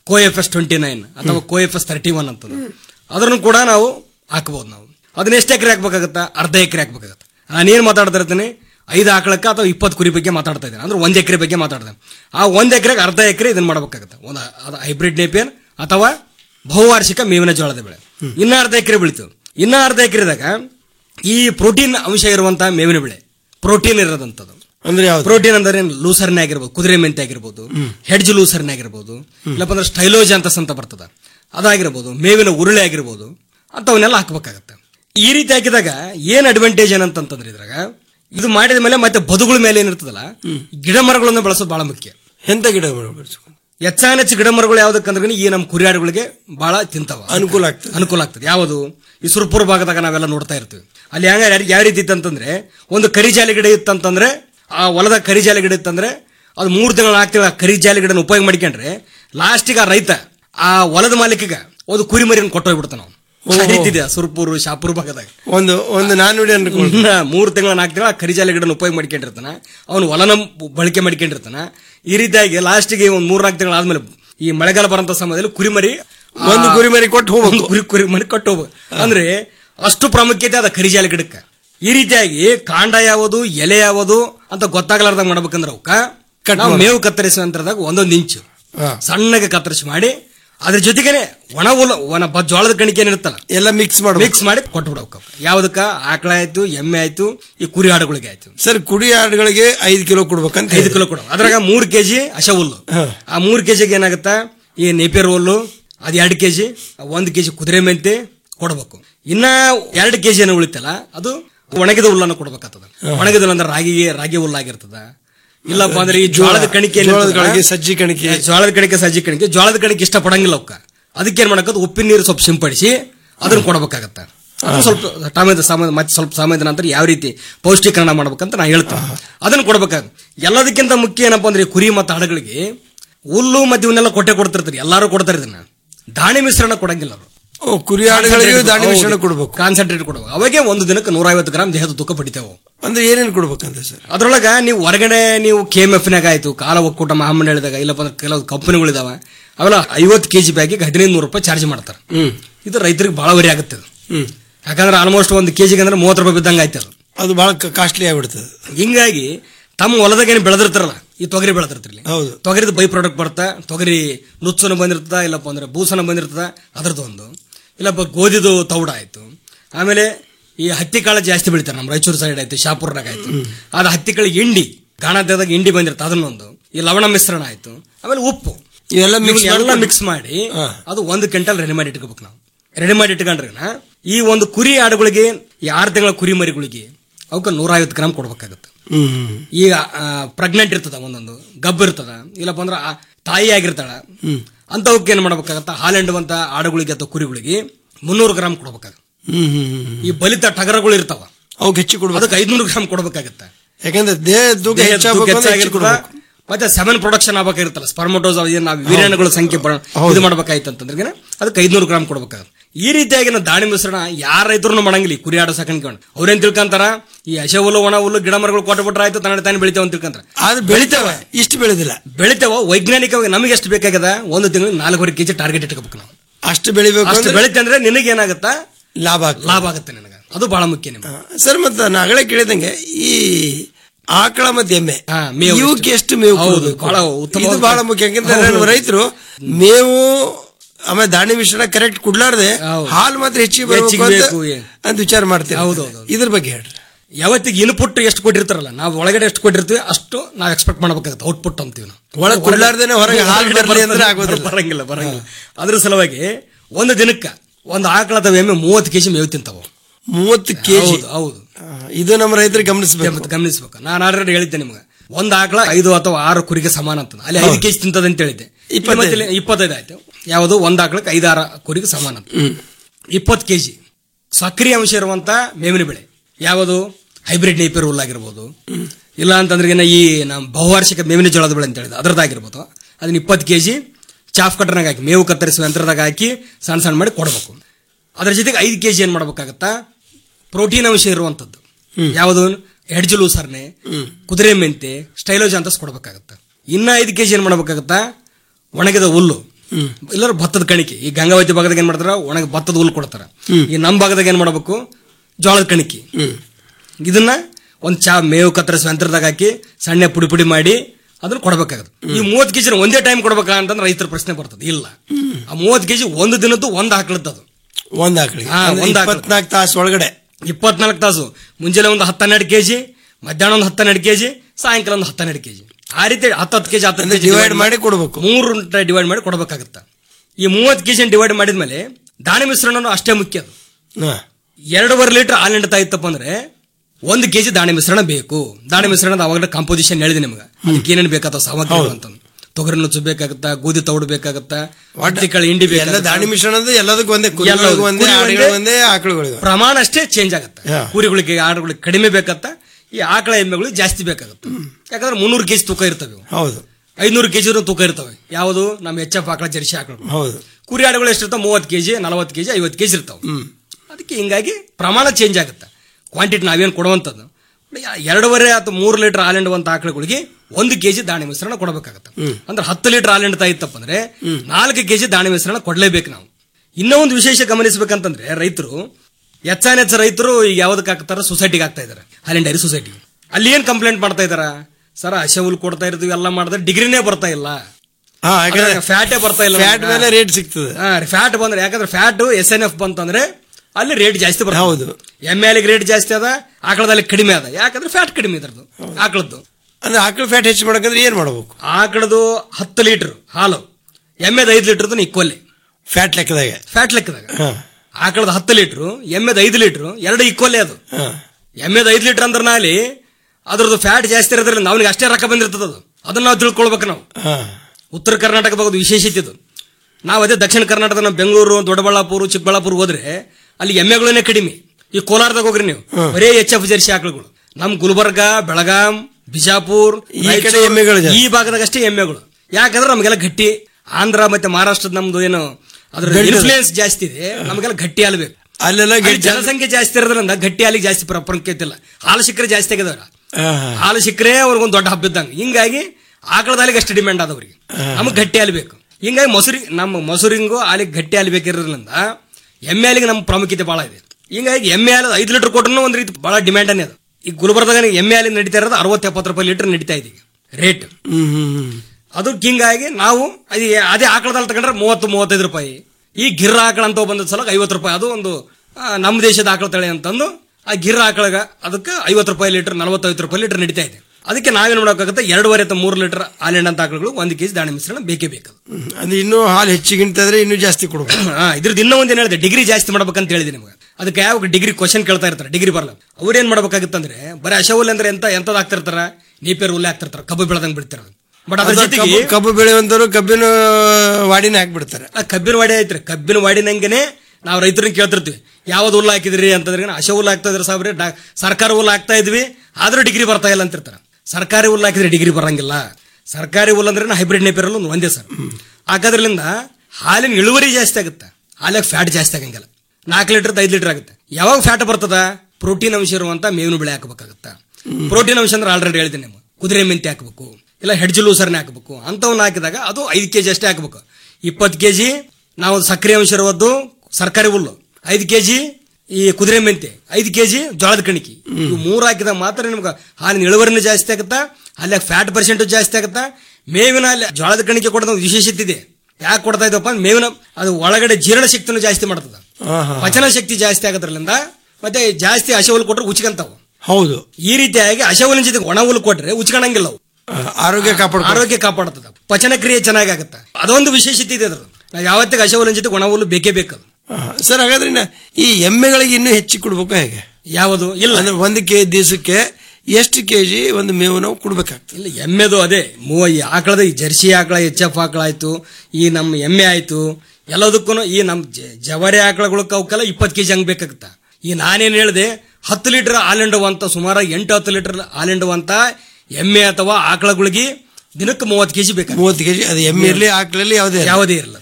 Co F S twenty nine ಅಥವಾ Co F S thirty one ಅಂತದ ಅದನ್ನು ಕೂಡ ನಾವು ಹಾಕಬಹುದು ನಾವು ಅದನ್ನ ಎಷ್ಟು ಎಕರೆ ಹಾಕ್ಬೇಕಾಗತ್ತಾ ಅರ್ಧ ಎಕರೆ ಹಾಕ್ಬೇಕಾಗತ್ತೆ ನಾನೇನ್ ಮಾತಾಡ್ತಾ ಇರ್ತೀನಿ ಐದು ಆಕಳಕ್ಕೆ ಅಥವಾ ಇಪ್ಪತ್ತು ಕುರಿ ಬಗ್ಗೆ ಮಾತಾಡ್ತಾ ಇದ್ದೇನೆ ಅಂದ್ರೆ ಒಂದ್ ಎಕರೆ ಬಗ್ಗೆ ಮಾತಾಡ್ತೇನೆ ಆ ಒಂದ್ ಎಕರೆಗೆ ಅರ್ಧ ಎಕರೆ ಇದನ್ನ ಮಾಡ್ಬೇಕಾಗತ್ತೆ ಒಂದು ಅದು ಹೈಬ್ರಿಡ್ ನೇಪಿಯರ್ ಅಥವಾ ಬಹುವಾರ್ಷಿಕ ಮೇವಿನ ಜೋಳದ ಬೆಳೆ ಇನ್ನ ಅರ್ಧ ಎಕರೆ ಬೆಳಿತು ಇನ್ನ ಅರ್ಧ ಎಕರೆದಾಗ ಈ ಪ್ರೋಟೀನ್ ಅಂಶ ಇರುವಂತಹ ಮೇವಿನ ಬೆಳೆ ಪ್ರೋಟೀನ್ ಇರೋದಂಥದ್ದು ಅಂದ್ರೆ ಯಾವ್ದು ಪ್ರೋಟೀನ್ ಅಂದ್ರೆ ಲೂಸರ್ನೆ ಆಗಿರ್ಬೋದು ಕುದುರೆ ಮೆಂತೆ ಆಗಿರ್ಬೋದು ಹೆಡ್ಜ್ ಲೂಸರ್ನೆ ಆಗಿರ್ಬೋದು ಇಲ್ಲಪ್ಪ ಅಂದ್ರೆ ಸ್ಟೈಲೋಜ್ ಅಂತ ಅಂತ ಬರ್ತದ ಅದಾಗಿರ್ಬೋದು ಮೇವಿನ ಉರುಳೆ ಆಗಿರ್ಬೋದು ಅಂತವನ್ನೆಲ್ಲ ಹಾಕ್ಬೇಕಾಗತ್ತೆ ಈ ರೀತಿ ಹಾಕಿದಾಗ ಏನ್ ಅಡ್ವಾಂಟೇಜ್ ಏನಂತಂತಂದ್ರೆ ಇದ್ರಾಗ ಇದು ಮಾಡಿದ ಮೇಲೆ ಮತ್ತೆ ಬದುಗಳ ಮೇಲೆ ಏನಿರ್ತದಲ್ಲ ಗಿಡ ಮರಗಳನ್ನು ಬೆಳೆಸೋದು ಬಹಳ ಮುಖ್ಯ ಎಂತ ಗಿಡ ಬೆಳೆಸ್ಬೇಕು ಹೆಚ್ಚಾನೆಚ್ಚು ಗಿಡ ಮರಗಳು ಯಾವ್ದಕ್ಕಂದ್ರೆ ಈ ನಮ್ಮ ಕುರಿಯಾಡುಗಳಿಗೆ ಬಹಳ ತಿಂತಾವ ಅನುಕೂಲ ಆಗ್ತದೆ ಅನುಕೂಲ ಆಗ್ತದೆ ಯಾವುದು ಈ ಸುರಪುರ ಭಾಗದಾಗ ನಾವೆಲ್ಲ ನೋಡ್ತಾ ಇರ್ತೀವಿ ಅಲ್ಲಿ ಹಂಗ ಯಾರ್- ಯಾವ ರೀತಿ ಇತ್ತಂತಂದ್ರೆ ಒಂದು ಕರಿಜಾಲಿ ಗಿಡ ಇತ್ತಂತಂದ್ರೆ ಆ ಹೊಲದ ಕರಿಜಾಲಿ ಗಿಡ ಇತ್ತಂದ್ರೆ ಅದು ಮೂರು ತಿಂಗಳು ನಾಲ್ಕು ತಿಂಗಳ ಕರಿಜಾಲಿ ಗಿಡನ ಉಪಯೋಗ ಮಾಡ್ಕೊಂಡ್ರೆ ಲಾಸ್ಟಿಗೆ ಆ ರೈತ ಆ ಹೊಲದ ಮಾಲೀಕಗ ಒಂದು ಕುರಿ ಮರಿಯನ್ನು ಕೊಟ್ಟೋಗ್ಬಿಡ್ತಾನ ನಾವು ಆ ರೀತಿ ಇದೆ ಸುರಪುರ ಶಾಪುರ ಭಾಗದಾಗ ಒಂದು ಒಂದು ನಾನುಡಿ ಅನ್ಕೊಂಡು ಇನ್ನ ಮೂರು ತಿಂಗಳ ನಾಲ್ಕು ತಿಂಗಳ ಕರಿಜಾಲಿ ಗಿಡನ ಉಪಯೋಗ ಮಾಡ್ಕೊಂಡಿರ್ತಾನ ಅವನು ಹೊಲನ ಬಳಕೆ ಮಾಡ್ಕೊಂಡಿರ್ತಾನ ಈ ರೀತಿಯಾಗಿ ಲಾಸ್ಟಿಗೆ ಒಂದು ಮೂರ್ ನಾಲ್ಕು ತಿಂಗಳ ಆದ್ಮೇಲೆ ಈ ಮಳೆಗಾಲ ಬರಂತ ಸಮಯದಲ್ಲಿ ಕುರಿಮರಿ ಆ, ಒಂದು ಕುರಿಮರಿ ಕೊಟ್ಟು ಹೋಗ್ಬೇಕು. ಒಂದು ಕುರಿ ಕುರಿಮರಿ ಕೊಟ್ಟು ಹೋಗ್ಬೇಕು ಅಂದ್ರೆ ಅಷ್ಟು ಪ್ರಾಮುಖ್ಯತೆ ಅದ ಕರಿಜಾಲಿ ಗಿಡಕ್ಕೆ ಈ ರೀತಿಯಾಗಿ ಕಾಂಡ ಯಾವುದು ಎಲೆ ಯಾವುದು ಅಂತ ಗೊತ್ತಾಗಲಾರ್ದಾಗ ಮಾಡ್ಬೇಕಂದ್ರೆ ಅವಕ್ಕ ನಾವು ಮಾಡ್ಬೇಕು. ಮೇವು ಕತ್ತರಿಸುವ ಅಂತರದಾಗ ಒಂದೊಂದು ಇಂಚು ಸಣ್ಣಗೆ ಕತ್ತರಿಸಿ ಮಾಡಿ ಅದ್ರ ಜೊತೆಗೇನೆ ಒಣ ಹುಲ್ಲ ಒಣ ಬ- ಜೋಳದ ಕಣಿಕೆ ಏನಿರುತ್ತಲ್ಲ ಎಲ್ಲ ಮಿಕ್ಸ್ ಮಾಡ್ಬೇಕು ಮಿಕ್ಸ್ ಮಾಡಿ ಕೊಟ್ಟು ಬಿಡ್ಬೇಕು ಯಾವ್ದಕ್ಕ ಆಕಳ ಆಯ್ತು ಎಮ್ಮೆ ಆಯ್ತು ಈ ಕುರಿ ಆಡುಗಳಿಗೆ ಆಯ್ತು ಸರ್ ಕುಡಿ ಆಡುಗಳಿಗೆ ಐದು ಕಿಲೋ ಕೊಡ್ಬೇಕಂತ ಐದು ಕಿಲೋ ಕೊಡು ಅದ್ರಾಗ ಮೂರ್ ಕೆಜಿ ಹಸ ಹುಲ್ಲು ಆ ಮೂರ್ ಕೆಜಿಗೆ ಏನಾಗುತ್ತಾ ಈ ನೇಪಿಯರ್ ಹುಲ್ಲು ಅದ್ ಎರಡು ಕೆಜಿ ಒಂದ್ ಕೆಜಿ ಕುದುರೆ ಮೆಂತೆ ಕೊಡ್ಬೇಕು ಇನ್ನ ಎರಡು ಕೆಜಿ ಏನೋ ಉಳಿತಲ್ಲ ಅದು ಒಣಗಿದ ಹುಲ್ಲನ್ನು ಕೊಡ್ಬೇಕಾಗ್ತದ ಒಣಗಿದ ಹುಲ್ಲು ಅಂದ್ರೆ ರಾಗಿ ರಾಗಿ ಹುಲ್ಲಾಗಿರ್ತದ ಇಲ್ಲಪ್ಪ ಅಂದ್ರೆ ಈ ಜೋಳದ ಕಣಿಕೆ ಏನಿರ್ತದಲ್ಲ, ಜೋಳದ ಕಣಿಕೆ, ಸಜ್ಜಿ ಕಣಿಕೆ. ಜೋಳದ ಕಣಿಕೆ ಸಜ್ಜಿ ಕಣಿಕೆ ಜೋಳದ ಕಣಿಕೆ ಇಷ್ಟ ಪಡಂಗಿಲ್ಲ ಅವಕ್ಕ ಅದಕ್ಕೆ ಏನ್ ಮಾಡಕದು ಉಪ್ಪಿನ ನೀರು ಸ್ವಲ್ಪ ಸಿಂಪಡಿಸಿ ಅದನ್ನ ಕೊಡಬೇಕಾಗತ್ತ ಅದು ಸ್ವಲ್ಪ ಸಮಯದ ಸಮಯ ಮತ್ತೆ ಸ್ವಲ್ಪ ಸಮಯದ ನಂತರ ಯಾವ ರೀತಿ ಪೌಷ್ಟಿಕರಣ ಮಾಡ್ಬೇಕಂತ ನಾ ಹೇಳ್ತೇನೆ ಅದನ್ನ ಕೊಡ್ಬೇಕಾಗ ಎಲ್ಲದಕ್ಕಿಂತ ಮುಖ್ಯ ಏನಪ್ಪಾ ಅಂದ್ರೆ ಈ ಕುರಿ ಮತ್ತು ಆಡುಗಳಿಗೆ ಹುಲ್ಲು ಮತ್ತೆ ಇವನ್ನೆಲ್ಲ ಕೊಟ್ಟೆ ಕೊಡ್ತಿರ್ತಾರೆ ಎಲ್ಲಾರು ಕೊಡ್ತಾರೆ ಇದನ್ನ ದಾಣಿ ಮಿಶ್ರಣ ಕೊಡಂಗಿಲ್ಲ ಅವರು ಓ, ಕುರಿ ಆಡುಗಳಿಗೂ ದಾಣಿ ಮಿಶ್ರಣ ಕೊಡ್ಬೇಕು ಕಾನ್ಸಂಟ್ರೇಟ್ ಕೊಡ್ಬೇಕು ಅವಾಗೆ ಒಂದು ದಿನಕ್ಕೆ ನೂರೈವತ್ತು ಗ್ರಾಮ್ ದೇಹದ ತೂಕ ಪಡಿತೇವೆ ಅಂದ್ರೆ ಏನೇನು ಕೊಡ್ಬೇಕಂತ ಸರ್ ಅದ್ರೊಳಗ ನೀವು ಹೊರಗಡೆ ನೀವು ಕೆ ಎಂ ಎಫ್ ನಾಗ ಆಯ್ತು ಕಾಲ ಒಕ್ಕೂಟ ಮಹಾಮಂಡಳ ಹೇಳಿದಾಗ ಇಲ್ಲಪ್ಪ ಅಂದ್ರೆ ಕೆಲವು ಕಂಪನಿಗಳಿದಾವ ಅವೆಲ್ಲ ಐವತ್ತು ಕೆಜಿ ಬ್ಯಾಗಿಗೆ ಹದಿನೈದು ನೂರು ರೂಪಾಯಿ ಚಾರ್ಜ್ ಮಾಡ್ತಾರೆ ಇದು ರೈತರಿಗೆ ಬಹಳ ವರಿ ಆಗುತ್ತೆ ಅದು. ಯಾಕಂದ್ರೆ ಆಲ್ಮೋಸ್ಟ್ ಒಂದು ಕೆಜಿಗೆ ಅಂದ್ರೆ ಮೂವತ್ತು ರೂಪಾಯಿ ಬಿದ್ದಂಗೆ ಆಯ್ತು ಅದು ಅದು ಬಹಳ ಕಾಸ್ಟ್ಲಿ ಆಗ್ಬಿಡ್ತದೆ ಹಿಂಗಾಗಿ ತಮ್ಮ ಹೊಲದಾಗ ಏನು ಬೆಳೆದಿರ್ತಾರಲ್ಲ ಈ ತೊಗರಿ ಬೆಳೆದಿರ್ತಿರ್ಲಿ ಹೌದು ತೊಗರಿದ ಬೈ ಪ್ರಾಡಕ್ಟ್ ಬರ್ತಾ ತೊಗರಿ ನುಚ್ಚನ ಬಂದಿರ್ತದ ಇಲ್ಲಪ್ಪ ಅಂದ್ರೆ ಬೂಸನ ಬಂದಿರ್ತದ ಅದರದ್ದು ಒಂದು ಇಲ್ಲಪ್ಪ ಗೋಧಿದು ತೌಡ ಆಯ್ತು ಆಮೇಲೆ ಈ ಹತ್ತಿ ಕಾಳು ಜಾಸ್ತಿ ಬೆಳಿತಾರೆ ನಮ್ಮ ರಾಯಚೂರು ಸೈಡ್ ಆಯ್ತು ಶಾಪುರ್ನಾಗ ಆಯ್ತು ಅದು ಹತ್ತಿ ಕಾಳು ಹಿಂಡಿ ಗಾಣದಾಗ ಹಿಂಡಿ ಬಂದಿರುತ್ತೆ ಅದನ್ನೊಂದು ಈ ಲವಣ ಮಿಶ್ರಣ ಆಯ್ತು ಆಮೇಲೆ ಉಪ್ಪು ಇವೆಲ್ಲ mix ಎಲ್ಲ ಮಾಡ್ಕೊಂಡು- ಮಿಕ್ಸ್ ಮಾಡಿ ಅದು ಒಂದು ಕ್ವಿಂಟಲ್ ರೆಡಿ ಮಾಡಿ ಇಟ್ಕೋಬೇಕು ನಾವು ರೆಡಿ ಮಾಡಿ ಇಟ್ಕೊಂಡ್ರೆ ಈ ಒಂದು ಕುರಿ ಆಡುಗಳಿಗೆ ಈ ಆರು ತಿಂಗಳ ಕುರಿ ಮರಿಗಳಿಗೆ ಅವಕ್ಕೆ ನೂರ ಐವತ್ತು ಗ್ರಾಮ್ ಕೊಡ್ಬೇಕಾಗುತ್ತೆ ಹ್ಮ್ ಈಗ ಪ್ರೆಗ್ನೆಂಟ್ ಇರ್ತದ ಒಂದೊಂದು ಗಬ್ಬು ಇರ್ತದ ಇಲ್ಲಪ್ಪ ಅಂದ್ರೆ ಆ ತಾಯಿ ಆಗಿರ್ತಾಳ ಅಂತವಕ್ಕೆ ಏನ್ ಮಾಡ್ಬೇಕಾಗತ್ತ ಹಾಲೆಂಡುವಂತ ಆಡುಗಳಿಗೆ ಅಥವಾ ಕುರಿಗಳಿಗೆ ಮುನ್ನೂರು ಗ್ರಾಮ್ ಕೊಡ್ಬೇಕಾಗುತ್ತೆ ಹ್ಮ್ ಹ್ಮ್ ಹ್ಮ್ ಈ ಬಲಿತ ಟಗರಗಳು ಇರ್ತಾವ ಅವಕ್ಕೆ ಹೆಚ್ಚು ಕೊಡ್ಬೇಕು ಅದಕ್ಕೆ ಐದ್ನೂರು ಗ್ರಾಮ್ ಕೊಡ್ಬೇಕಾಗತ್ತೆ ಯಾಕಂದ್ರೆ ದೇಹ ತೂಕ ದೇಹದ ಹೆಚ್ಚಾಗಬೇಕು ತೂಕ ಅಂದ್ರೆ ಹೆಚ್ಚು ಹೆಚ್ಚಾಗಿರ್ತದ. ಕೊಡ್ಬೇಕು ಮತ್ತೆ ಸೆವೆನ್ ಪ್ರೊಡಕ್ಷನ್ ಆಗ್ಬೇಕಾಗಿರ್ತಲ್ಲ ಸ್ಪರ್ಮಟೋಸ್ ಏನ್ ನಾವು ವೀರ್ಯಾಣುಗಳ ಸಂಖ್ಯೆ ಬ- ಇದು ಮಾಡ್ಬೇಕಾಯ್ತು ಅಂತಂದ್ರೆ ಅದಕ್ಕೆ ಐದ್ನೂರು ಗ್ರಾಮ್ ಕೊಡ್ಬೇಕಾಗುತ್ತೆ ಈ ರೀತಿಯಾಗಿ ನಾವು ದಾಣಿ ಮಿಶ್ರಣ ಯಾರ ರೈತರು ಮಾಡಂಗಿಲ್ಲ ಈ ಕುರಿ ಆಡೋ ಸಾಕಾಣಿಕೆ ಅವ್ರೇನ್ ತಿಳ್ಕೊಂತಾರ ಈ ಹಸ ಹುಲ್ಲು ಒಣ ಹುಲ್ಲು ಗಿಡ ಮರಗಳು ಕೊಟ್ಟು ಬಿಟ್ರೆ ಆಯ್ತು ತನ್ನ ತಾನೇ ಬೆಳಿತಾವ ಅಂತ ತಿಳ್ಕೊಂತಾರ ಆದ್ರೆ ಬೆಳಿತಾವ ಇಷ್ಟು ಬೆಳೆದಿಲ್ಲ ಬೆಳಿತಾವ ವೈಜ್ಞಾನಿಕವಾಗಿ ನಮಗೆ ಎಷ್ಟು ಬೇಕಾಗದ ಒಂದು ತಿಂಗಳು ನಾಲ್ಕೂವರೆ ಕೆಜಿ ಟಾರ್ಗೆಟ್ ಇಟ್ಕೋಬೇಕು ನಾವು ಅಷ್ಟು ಬೆಳಿಬೇಕು ಅಷ್ಟು ಅಂದ್ರೆ ಬೆಳಿತೆ ಅಂದ್ರೆ ನಿನಗೆ ಏನಾಗುತ್ತಾ ಲಾಭ ಆಗ್ತದೆ ಲಾಭ ಆಗುತ್ತೆ ನಿನಗೆ ಅದು ಬಹಳ ಮುಖ್ಯ ನಿಮ್ಗೆ ಸರ್ ಮತ್ತೆ ನಾನು ಆಗಲೇ ಕೇಳಿದಂಗೆ ಈ ಆಕಳ ಮತ್ತೆ ಎಮ್ಮೆ ಮೇವು ಇವಕ್ಕೆ ಎಷ್ಟು ಮೇವು ಹೌದು, ಕೊಡ್ಬೇಕು? ಬಹಳ ಉತ್ತಮವಾದ ಇದು ಬಹಳ ಮುಖ್ಯ ಯಾಕಂದ್ರೆ ಹೌದು. ನಾನು ರೈತರು ಮೇವು ಆಮೇಲೆ ದಾಣಿ ಮಿಶ್ರಣ ಕರೆಕ್ಟ್ ಕೊಡ್ಲಾರ್ದೆ ಹಾಲು ಮಾತ್ರ ಹೆಚ್ಚಿಗೆ ಬರಬೇಕು ಹೆಚ್ಚಿಗೆ ಅಂತ ಬೇಕು, ಏ. ಅಂತ ವಿಚಾರ ಮಾಡ್ತೀವಿ ಹೌದು, ಹೌದು. ಇದ್ರ ಬಗ್ಗೆ ಹೇಳ್ರಿ ಯಾವತ್ತಿಗೆ ಇನ್ಪುಟ್ ಎಷ್ಟು ಕೊಟ್ಟಿರ್ತಾರಲ್ಲ ನಾವು ಒಳಗಡೆ ಎಷ್ಟು ಕೊಟ್ಟಿರ್ತೀವಿ ಅಷ್ಟು ನಾವು ಎಕ್ಸ್ಪೆಕ್ಟ್ ಮಾಡ್ಬೇಕಾಗುತ್ತೆ ಔಟ್ಪುಟ್ ಅಂತೀವಿ ನಾವು ಒಳಗ್ ಕೊಡ್ಲಾರ್ದೇನೆ ಹೊರಗೆ ಹಾಲು ಹೊರಗಡೆ ಬರ್ಲಿ ಅಂದ್ರೆ ಬರ್ತದೆ, ಆಗೋದಿಲ್ಲ. ಬರಂಗಿಲ್ಲ ಬರಂಗಿಲ್ಲ ಅದ್ರ ಸಲುವಾಗಿ ಒಂದು ದಿನಕ್ಕೆ ಒಂದು ಆಕಳ ಅಥವಾ ಎಮ್ಮೆ ಮೂವತ್ತು ಕೆಜಿ ಮೇವು ತಿಂತಾವ ಮೂವತ್ತು ಕೆಜಿ ಹೌದು ಹೌದು ಇದು ನಮ್ಮ ರೈತರಿಗೆ ಗಮನಿಸಬೇಕು ಗಮನಿಸಬೇಕು ನಾನು ಆಲ್ರೆಡಿ ಹೇಳಿದ್ದೆ ನಿಮ್ಗೆ ಒಂದು ಆಕಳ ಐದು ಅಥವಾ ಆರು ಕುರಿಗೆ ಸಮಾನ ಅಂತ ಅಲ್ಲಿ ಐದು ಕೆಜಿ ತಿಂತದ ಅಂತ ಹೇಳಿದ್ದೆ ಇಪ್ಪತ್ತೈದು. ಮತ್ತೆ ಇಲ್ಲಿ ಇಪ್ಪತ್ತೈದು ಆಯ್ತು ಯಾವುದು ಒಂದು ಆಕಳಕ್ಕೆ ಐದಾರು ಕುರಿಗೆ ಸಮಾನ ಅಂತ ಇಪ್ಪತ್ತು ಕೆಜಿ ಸಕ್ರಿಯ ಅಂಶ ಇರುವಂತ ಮೇವಿನ ಬೆಳೆ ಯಾವುದು ಹೈಬ್ರಿಡ್ ನೇಪಿಯರ್ ಹುಲ್ಲಾಗಿರ್ಬೋದು ಇಲ್ಲ ಅಂತಂದ್ರೆ ಏನ ಈ ನಮ್ಮ ಬಹುವಾರ್ಷಿಕ ಮೇವಿನ ಜೋಳದ ಬೆಳೆ ಅಂತ ಹೇಳಿದೆ ಅದರದ್ದಾಗಿರ್ಬೋದು ಅದನ್ನ ಇಪ್ಪತ್ತು ಕೆಜಿ ಚಾಫ್ ಕಟ್ಟರ್ನಾಗ ಹಾಕಿ ಮೇವು ಕತ್ತರಿಸುವ ಯಂತ್ರದಾಗ ಹಾಕಿ ಸಣ್ಣ ಸಣ್ಣ ಮಾಡಿ ಕೊಡಬೇಕು ಅದ್ರ ಜೊತೆಗೆ ಐದು ಕೆಜಿ ಏನ್ ಮಾಡ್ಬೇಕಾಗತ್ತಾ ಪ್ರೋಟೀನ್ ಅಂಶ ಇರುವಂತದ್ದು ಯಾವುದು ಹೆಡ್ಜ್ ಲೂಸರ್ನೆ ಕುದುರೆ ಮೆಂತೆ ಸ್ಟೈಲೋಜ್ ಅಂತ ಕೊಡ್ಬೇಕಾಗತ್ತ ಇನ್ನ ಐದು ಕೆಜಿ ಏನ್ ಮಾಡ್ಬೇಕಾಗತ್ತಾ ಒಣಗಿದ ಹುಲ್ಲು ಇಲ್ಲರ ಭತ್ತದ ಕಣಿಕೆ ಈ ಗಂಗಾವತಿ ಭಾಗದಾಗ ಏನ್ ಮಾಡ್ತಾರ ಒಣಗ ಭತ್ತದ ಹುಲ್ಲು ಕೊಡ್ತಾರ ಈ ನಮ್ಮ ಭಾಗದಾಗ ಏನ್ ಮಾಡ್ಬೇಕು ಜೋಳದ ಕಣಿಕೆ ಇದನ್ನ ಒಂದ್ ಚಾ ಮೇವು ಕತ್ತರಿಸುವ ಯಂತ್ರದಾಗ ಹಾಕಿ ಸಣ್ಣ ಪುಡಿ ಪುಡಿ ಮಾಡಿ ಅದನ್ನ ಕೊಡ್ಬೇಕಾಗತ್ತೆ ಈ ಮೂವತ್ತು ಕೆಜಿ ಒಂದೇ ಟೈಮ್ ಕೊಡ್ಬೇಕಾ ಅಂತಂದ್ರೆ ರೈತರ ಪ್ರಶ್ನೆ ಬರ್ತದೆ ಇಲ್ಲ ಆ ಮೂವತ್ತು ಕೆಜಿ ಒಂದು ದಿನದ್ದು ಒಂದು ಹಾಕ್ಲದ್ದು ಅದು ಒಂದ್ ಆಕಳಿಗೆ ಹಾ, ಅಂದ್ರೆ ಒಂದ್ ಆಕಳು. ಇಪ್ಪತ್ನಾಲ್ಕು ತಾಸು ಒಳಗಡೆ ಇಪ್ಪತ್ನಾಲ್ಕು ತಾಸು ಮುಂಜಾನೆ ಒಂದು ಹತ್ತೆರಡು ಕೆಜಿ ಮಧ್ಯಾಹ್ನ ಒಂದು ಹತ್ತೆರಡು ಕೆಜಿ ಸಾಯಂಕಾಲ ಒಂದು ಹತ್ತೆರಡು ಕೆಜಿ ಆ ರೀತಿ ಹತ್ತು ಹತ್ತು ಕೆಜಿ ಹತ್ತು ಕೆಜಿ divide ಮಾಡಿ ಕೊಡ್ಬೇಕು. ಮೂರು ಡಿವೈಡ್ ಮಾಡಿ ಕೊಡ್ಬೇಕಾಗತ್ತ ಈ ಮೂವತ್ತು ಕೆಜಿ ಡಿವೈಡ್ ಮಾಡಿದ್ಮೇಲೆ ದಾಣಿ ಮಿಶ್ರಣ ಅಷ್ಟೇ ಮುಖ್ಯ ಅದು ಹಾ. ಎರಡೂವರೆ ಲೀಟರ್ ಹಾಲು ಹಿಂಡ್ತಾ ಇತ್ತಪ್ಪ ಅಂದ್ರೆ ಒಂದು ಕೆಜಿ ದಾಣಿ ಮಿಶ್ರಣ ಬೇಕು ದಾಣಿ ಮಿಶ್ರಣದ ಅವಾಗಲೇ ಕಾಂಪೋಸಿಷನ್ ಹೇಳಿದೆ ನಿಮ್ಗೆ ಅದಕ್ಕೆ ಏನೇನು ಬೇಕಾಗ್ತಾವ ಸಾಮಗ್ರಿಗಳು ಅಂತ ತೊಗರಿ ನುಚ್ಚು ಬೇಕಾಗತ್ತಾ ಗೋಧಿ ತೌಡು ಬೇಕಾಗತ್ತಾ ಕಾಳು ಹಿಂಡಿ ಎಲ್ಲ ಬೇಕಾಗತ್ತಾ ದಾಣಿ ಮಿಶ್ರಣ ಅಂದ್ರೆ ಎಲ್ಲದಕ್ಕೂ ಒಂದೇ ಕುರಿಗಳಿಗೂ ಎಲ್ಲದಕ್ಕೂ ಒಂದೇ ಕುರಿ ಆಡುಗಳು ಒಂದೇ, ಒಂದೇ ಆಕಳುಗಳಿಗೂ ಪ್ರಮಾಣ ಅಷ್ಟೇ ಚೇಂಜ್ ಆಗುತ್ತೆ ಹಾ. ಕುರಿಗಳಿಗೆ ಆಡುಗಳಿಗೆ ಕಡಿಮೆ ಬೇಕಾಗತ್ತ ಈ ಆಕಳ ಎಮ್ಮೆಗಳು ಜಾಸ್ತಿ ಬೇಕಾಗುತ್ತೆ ಯಾಕಂದ್ರೆ ಮುನ್ನೂರು ಕೆಜಿ ತೂಕ ಇರ್ತವೆ ಇವು. ಹೌದು ಐನೂರು ಕೆಜಿ ತೂಕ ಇರ್ತವೆ ಯಾವುದು ನಮ್ಮ ಎಚ್ ಎಫ್ ಆಕಳ ಜರ್ಸಿ ಆಕಳು ಹೌದು ಕುರಿ ಆಡುಗಳು ಎಷ್ಟಿರ್ತಾವೆ ಮೂವತ್ತು ಕೆಜಿ ನಲವತ್ತು ಕೆಜಿ ಐವತ್ತು ಕೆಜಿ ಇರ್ತಾವೆ ಅದಕ್ಕೆ ಹಿಂಗಾಗಿ ಪ್ರಮಾಣ ಚೇಂಜ್ ಆಗುತ್ತೆ ಕ್ವಾಂಟಿಟಿ ನಾವೇನು ಕೊಡುವಂಥದ್ದು ಎರಡೂವರೆ ಅಥವಾ ಮೂರು ಲೀಟರ್ ಹಾಲು ಹಿಂಡುವಂತ ಆಕಳುಗಳಿಗೆ ಒಂದು ಕೆಜಿ ದಾಣಿ ಮಿಶ್ರಣ ಕೊಡಬೇಕಾಗತ್ತೆ ಅಂದ್ರೆ ಹತ್ತು ಲೀಟರ್ ಹಾಲು ಹಿಂಡ್ತಾ ಇತ್ತಪ್ಪ ಅಂದ್ರೆ ನಾಲ್ಕು ಕೆಜಿ ದಾಣಿ ಮಿಶ್ರಣ ಕೊಡ್ಲೇಬೇಕು ನಾವು ಇನ್ನೂ ಒಂದು ವಿಶೇಷ ಗಮನಿಸಬೇಕಂತಂದ್ರೆ ರೈತರು ಹೆಚ್ಚಾನೆಚ್ಚ ರೈತರು ಈಗ ಯಾವ್ದಕ್ಕೆ ಹಾಕ್ತಾರ ಸೊಸೈಟಿಗೆ ಹಾಕ್ತಾ ಇದಾರೆ ಹಾಲಿನ ಡೈರಿ ಸೊಸೈಟಿಗೆ ಅಲ್ಲಿ ಏನ್ ಕಂಪ್ಲೇಂಟ್ ಮಾಡ್ತಾ ಇದಾರ ಸರ್ ಹಸೆ ಹುಲ್ ಕೊಡ್ತಾ ಇರ್ತೀವಿ ಎಲ್ಲ ಮಾಡಿದ್ರೆ ಡಿಗ್ರಿನೇ ಬರ್ತಾ ಇಲ್ಲ ಹಾ, ಯಾಕಂದ್ರೆ ಫ್ಯಾಟೇ ಬರ್ತಾ ಇಲ್ಲ ಫ್ಯಾಟ್ ಮೇಲೆ ರೇಟ್ ಸಿಗ್ತದೆ ಫ್ಯಾಟ್ ಬಂದ್ರೆ ಯಾಕಂದ್ರೆ ಫ್ಯಾಟ್ ಎಸ್ ಎನ್ ಎಫ್ ಬಂತಂದ್ರೆ ಅಲ್ಲಿ ರೇಟ್ ಜಾಸ್ತಿ ಬರ್ತದೆ ಹೌದು. ಎಮ್ಮೆ ಅಲ್ಲಿಗೆ ರೇಟ್ ಜಾಸ್ತಿ ಅದ ಆಕಳದಲ್ಲಿ ಕಡಿಮೆ ಅದ ಯಾಕಂದ್ರೆ ಫ್ಯಾಟ್ ಕಡಿಮೆ ಇದ್ರದ್ದು ಆಕಳದ್ದು ಅಂದ್ರೆ ಆಕಳು ಫ್ಯಾಟ್ ಹೆಚ್ಚು ಮಾಡಕಂದ್ರೆ ಏನ್ ಮಾಡ್ಬೇಕು ಆಕಳದು ಹತ್ತು ಲೀಟರ್ ಹಾಲು ಎಮ್ಮೆದ ಐದು ಲೀಟರ್ ಈಕ್ವಲ್ಲಿ ಫ್ಯಾಟ್ ಲೆಕ್ಕದಾಗ ಫ್ಯಾಟ್ ಲೆಕ್ಕದಾಗ ಹಾ. ಆಕಳದ ಹತ್ತು ಲೀಟರ್ ಎಮ್ಮೆದ ಐದು ಲೀಟರ್ ಎರಡು ಈಕ್ವಲ್ಲೇ ಅದು ಹಾ. ಎಮ್ಮೆದ ಐದು ಲೀಟರ್ ಅಂದ್ರೆ ನಾಲಿ ಅದ್ರದ್ದು ಫ್ಯಾಟ್ ಜಾಸ್ತಿ ಇರೋದ್ರಿಂದ ಅವನಿಗೆ ಅಷ್ಟೇ ರೊಕ್ಕ ಬಂದಿರ್ತದ ಅದು ಅದನ್ನ ನಾವು ತಿಳ್ಕೊಳ್ಬೇಕು ನಾವು ಹಾ. ಉತ್ತರ ಕರ್ನಾಟಕ ಭಾಗದ ವಿಶೇಷತೆ ಇದು ನಾವು ಅದೇ ದಕ್ಷಿಣ ಕರ್ನಾಟಕದ ನಮ್ಮ ಬೆಂಗಳೂರು ದೊಡ್ಡಬಳ್ಳಾಪುರ ಚಿಕ್ಕಬಳ್ಳಾಪುರ ಹೋದ್ರೆ ಅಲ್ಲಿ ಎಮ್ಮೆಗಳನ್ನೇ ಕಡಿಮೆ ಈ ಕೋಲಾರದಾಗ ಹೋಗ್ರಿ ನೀವು ಬರೇ ಎಚ್ ಎಫ್ ಜರ್ಸಿ ಆಕಳುಗಳು ನಮ್ ಗುಲ್ಬರ್ಗ ಬೆಳಗಾಂ ಬಿಜಾಪುರ್ ಈ ಕಡೆ ರಾಯಚೂರು, ಎಮ್ಮೆಗಳು ಜಾಸ್ತಿ. ಈ ಭಾಗದಾಗ ಅಷ್ಟೇ ಎಮ್ಮೆಗಳು ಯಾಕಂದ್ರೆ ನಮಗೆಲ್ಲ ಗಟ್ಟಿ ಆಂಧ್ರ ಮತ್ತೆ ಮಹಾರಾಷ್ಟ್ರದ ನಮ್ದು ಏನು ಅದ್ರ ಗಟ್ಟಿ ಅದ. ಇನ್ಫ್ಲೂಯೆನ್ಸ್ ಜಾಸ್ತಿ ಇದೆ ನಮಗೆಲ್ಲ ಗಟ್ಟಿ ಹಾಲು ಬೇಕು ಅಲ್ಲೆಲ್ಲ ಅಲ್ಲಿ ಗಟ್ಟಿ ಹಾಲು- ಜನಸಂಖ್ಯೆ ಜಾಸ್ತಿ ಇರೋದ್ರಿಂದ ಗಟ್ಟಿ ಹಾಲಿಗೆ ಜಾಸ್ತಿ ಪ್ರ- ಪ್ರಾಮುಖ್ಯತೆ ಇಲ್ಲ ಹಾಲು ಸಿಕ್ಕರೆ ಜಾಸ್ತಿ ಆಗಿದವ್ರ ಹಾ, ಹಾ. ಹಾಲು ಸಿಕ್ಕರೆ ಅವ್ರಿಗೊಂದು ದೊಡ್ಡ ಹಬ್ಬ ಇದ್ದಂಗೆ ಹಿಂಗಾಗಿ ಆಕಳದ ಹಾಲಿಗೆ ಅಷ್ಟು ಡಿಮ್ಯಾಂಡ್ ಆದವ್ರಿಗೆ ನಮಗೆ ಗಟ್ಟಿ ಹಾಲು ಬೇಕು ಹಿಂಗಾಗಿ ಮೊಸರಿ ನಮ್ಮ ಮೊಸರಿಂಗು ಹಾಲಿಗೆ ಗಟ್ಟಿ ಹಾಲು ಬೇಕಿರೋದ್ರಿಂದ ಎಮ್ಮೆ ಹಾಲಿಗೆ ನಮ್ಮ ಪ್ರಾಮುಖ್ಯತೆ ಬಹಳ ಇದೆ ಹಿಂಗಾಗಿ ಎಮ್ಮೆ ಹಾಲು ಐದು ಲೀಟರ್ ಕೊಟ್ಟರು ಒಂದು ರೀತಿ ಬಹಳ ಡಿಮ್ಯಾಂಡ್ ಅನ್ನೇ ಅದು ಈ ಗುಲ್ಬರ್ದಾಗ ಎಮ್ಮೆ ಹಾಲಿಗೆ ನಡೀತಾ ಇರೋದು ಅರವತ್ತು ಎಪ್ಪತ್ತು ರೂಪಾಯಿ ಲೀಟರ್ ನಡೀತಾ ಇದೆ ಈಗ ರೇಟ್ ಹ್ಮ್ ಹ್ಮ್ ಹ್ಮ್ ಅದು ಹಿಂಗಾಗಿ ನಾವು ಅದೇ ಅದೇ ಆಕಳದಲ್ಲಿ ತಗೊಂಡ್ರೆ ಮೂವತ್ತು ಮೂವತ್ತೈದು ರೂಪಾಯಿ ಈ ಗಿರ್ ಆಕಳ ಅಂತ ಬಂದ ಸಲ ಐವತ್ತು ರೂಪಾಯಿ ಅದು ಒಂದು ಆ, ನಮ್ಮ ದೇಶದ ಆಕಳ ತಳಿ ಅಂತಂದು ಆ ಗಿರ್ ಆಕಳಗ ಅದಕ್ಕೆ ಐವತ್ತು ರೂಪಾಯಿ ಲೀಟರ್ ನಲವತ್ತೈದು ರೂಪಾಯಿ ಲೀಟರ್ ನಡೀತಾ ಇದೆ ಅದಕ್ಕೆ ನಾವೇನ್ ಮಾಡೋಕ್ಕಾಗುತ್ತೆ ಎರಡೂವರೆ ಅಥವಾ ಮೂರು ಲೀಟರ್ ಹಾಲಿನಂತ ಆಕಳುಗಳು ಒಂದು ಕೆಜಿ ದಾಣಿ ಮಿಶ್ರಣ ಬೇಕೇ ಬೇಕು ಹ್ಮ್. ಅಂದ್ರೆ ಇನ್ನೂ ಹಾಲು ಹೆಚ್ಚಿಗಿಂತಂದ್ರೆ ಇನ್ನೂ ಜಾಸ್ತಿ ಕೊಡ್ಬೇಕು ಆ, ಇದ್ರದ್ದು ಇನ್ನೂ ಒಂದೇನು ಹೇಳಿದೆ ಡಿಗ್ರಿ ಜಾಸ್ತಿ ಮಾಡ್ಬೇಕಂತ ಹೇಳಿದೆ ನಿಮ್ಗೆ ಅದಕ್ಕೆ ಯಾವ ಡಿಗ್ರಿ ಕ್ವಶನ್ ಕೇಳ್ತಾ ಇರ್ತಾರೆ ಡಿಗ್ರಿ ಬರಲ್ಲ ಅವ್ರು ಏನ್ ಮಾಡ್ಬೇಕಾಗಿತ್ತಂದ್ರೆ ಬರೀ ಅಶವುಲ್ ಅಂದ್ರೆ ಎಂತ ಎಂತದ್ ಆಗ್ತಿರ್ತಾರ ನೀಪೇರ್ ಹುಲ್ಲೆ ಆಗ್ತಿರ್ತಾರ ಕಬ್ಬು ಬೆಳೆದಂಗ್ ಬಿಡ್ತಾರ ಬಟ್ ಅದ್ರ ಅದು ಜೊತೆಗೆ ಕಬ್ಬು- ಕಬ್ಬು ಬೆಳೆಯುವಂತರು ಕಬ್ಬಿನ ವಾಡಿನ ಹಾಕ್ಬಿಡ್ತಾರೆ ಆ ಕಬ್ಬಿನ ವಾಡಿ ಐತ್ರಿ ಕಬ್ಬಿನ ವಾಡಿನಂಗೆನೆ ನಾವು ರೈತರನ್ನ ಕೇಳ್ತಿರ್ತೀವಿ ಯಾವ್ದು ಹುಲ್ಲು ಹಾಕಿದ್ರಿ ಅಂತಂದ್ರೆ ಹಸ ಹುಲ್ಲು ಹಾಕ್ತಾ ಇದ್ರೆ ಸಾಬ್ರಿ ಡಾ- ಸರ್ಕಾರ ಹುಲ್ಲು ಹಾಕ್ತಾ ಇದ್ವಿ ಆದ್ರೂ ಡಿಗ್ರಿ ಬರ್ತಾ ಇಲ್ಲ ಅಂತಿರ್ತಾರೆ ಸರ್ಕಾರಿ ಹುಲ್ಲು ಹಾಕಿದ್ರೆ ಡಿಗ್ರಿ ಬರಂಗಿಲ್ಲ ಸರ್ಕಾರಿ ಹುಲ್ಲು ಅಂದ್ರೆ ಹೈಬ್ರಿಡ್ ನೇಪಿರಲ್ಲ ಒಂದು ಒಂದೇ ಸರ್ ಹಾಕೋದ್ರಿಂದ ಹಾಲಿನ ಇಳುವರಿ ಜಾಸ್ತಿ ಆಗುತ್ತೆ ಹಾಲಾಗ ಫ್ಯಾಟ್ ಜಾಸ್ತಿ ಆಗಂಗಿಲ್ಲ ನಾಲ್ಕು ಲೀಟರ್ ಐದು ಲೀಟರ್ ಆಗುತ್ತೆ ಯಾವಾಗ ಫ್ಯಾಟ್ ಬರ್ತದ ಪ್ರೋಟೀನ್ ಅಂಶ ಇರುವಂತ ಮೇವಿನ ಬೆಳೆ ಹಾಕಬೇಕಾಗತ್ತ ಪ್ರೋಟೀನ್ ಅಂಶ ಅಂದ್ರೆ ಆಲ್ರೆಡಿ ಹೇಳ್ತೀನಿ ನೀವು ಕುದುರೆ ಮೆಂತಿ ಹಾಕಬೇಕು ಇಲ್ಲ ಹೆಡ್ಜ್ ಲೂಸರ್ನೇ ಹಾಕಬೇಕು ಅಂಥವನ್ನ ಹಾಕಿದಾಗ ಅದು ಐದು ಕೆಜಿ ಅಷ್ಟೇ ಹಾಕಬೇಕು ಇಪ್ಪತ್ತು ಕೆಜಿ ನಾವು ಸಕ್ಕರೆ ಅಂಶ ಇರುವುದು ಸರ್ಕಾರಿ ಹುಲ್ಲು ಐದು ಕೆಜಿ ಈ ಕುದುರೆ ಮೆಂತೆ ಐದು ಕೆಜಿ ಜೋಳದ ಕಣಿಕಿ ಇವು ಮೂರು ಹಾಕಿದಾಗ ಮಾತ್ರ ನಿಮ್ಗೆ ಹಾಲಿನ ಇಳುವರಿನೂ ಜಾಸ್ತಿ ಆಗುತ್ತಾ ಅಲ್ಲಿ ಫ್ಯಾಟ್ ಪರ್ಸೆಂಟೇಜ್ ಜಾಸ್ತಿ ಆಗುತ್ತಾ ಮೇವಿನ ಅಲ್ಲಿ ಜೋಳದ ಕಣಿಕೆ ಕೊಡೋದು ಒಂದು ವಿಶೇಷತೆ ಇದೆ ಯಾಕೆ ಕೊಡ್ತಾ ಇದ್ದಪ್ಪ ಅಂದ್ರೆ ಮೇವಿನ ಅದು ಒಳಗಡೆ ಜೀರ್ಣ ಶಕ್ತಿನೂ ಜಾಸ್ತಿ ಮಾಡ್ತದ ಪಚನ ಶಕ್ತಿ ಜಾಸ್ತಿ ಆಗೋದ್ರಲ್ಲಿಂದ ಮತ್ತೆ ಜಾಸ್ತಿ ಹಸೆ ಕೊಟ್ರೆ ಉಚ್ಕಂತಾವು ಹೌದು ಈ ರೀತಿಯಾಗಿ ಹಸೆ ಹುಲ್ಲಿನ ಜೊತೆಗೆ ಒಣ ಹುಲ್ಲು ಕೊಟ್ರೆ ಉಚ್ಕೊಳಂಗಿಲ್ಲ ಅವು ಆರೋಗ್ಯ ಕಾಪಾಡ ಆರೋಗ್ಯ ಕಾಪಾಡ್ತದ ಪಚನ ಕ್ರಿಯೆ ಚೆನ್ನಾಗಿ ಆಗುತ್ತೆ ಅದೊಂದು ವಿಶೇಷತೆ ಇದೆ ಅದ್ರ ನಾವು ಯಾವತ್ತಿಗೆ ಹಸೆ ಹುಲ್ಲಿನ ಜೊತೆ ಒಣ ಹುಲ್ಲು ಬೇಕೇ ಬೇಕು ಅದು. ಸರ್ ಹಾಗಾದ್ರೆ ಇನ್ನ ಈ ಎಮ್ಮೆಗಳಿಗೆ ಇನ್ನೂ ಹೆಚ್ಚು ಕೊಡ್ಬೇಕು ಹೇಗೆ ಯಾವುದು ಇಲ್ಲ ಅಂದ್ರೆ ಒಂದು ಕೆ ದಿವಸಕ್ಕೆ ಎಷ್ಟು ಕೆಜಿ ಒಂದು ಮೇವು ನಾವು ಕೊಡ್ಬೇಕಾಗ್ತದೆ ಇಲ್ಲ ಎಮ್ಮೆದು ಅದೇ ಮೂವ ಈ ಆಕಳದ ಈ ಜರ್ಸಿ ಆಕಳ ಎಚ್ ಎಫ್ ಆಕಳ ಆಯ್ತು ಈ ನಮ್ಮ ಎಮ್ಮೆ ಆಯ್ತು ಎಲ್ಲದಕ್ಕೂ ಈ ನಮ್ಮ ಜ- ಜವಾರಿ ಆಕಳಗಳಕ್ಕೆ ಅವಕ್ಕೆಲ್ಲ ಇಪ್ಪತ್ತು ಕೆಜಿ ಹಂಗ್ ಬೇಕಾಗುತ್ತ ಈ ನಾನೇನ್ ಹೇಳಿದೆ ಹತ್ತು ಲೀಟರ್ ಹಾಲೆಂಡುವಂತ ಸುಮಾರು ಎಂಟು ಹತ್ತು ಲೀಟರ್ ಹಾಲೆಂಡುವಂತ ಎಮ್ಮೆ ಅಥವಾ ಆಕಳಗಳಿಗೆ ದಿನಕ್ಕೆ ಮೂವತ್ತು ಕೆಜಿ ಬೇಕು ಮೂವತ್ತು ಕೆಜಿ ಅದು ಎಮ್ಮೆ ಇರಲಿ ಆಕಳಲ್ಲಿ ಯಾವುದೇ ಇರ್ಲಿ. ಯಾವುದೇ ಇರಲ್ಲ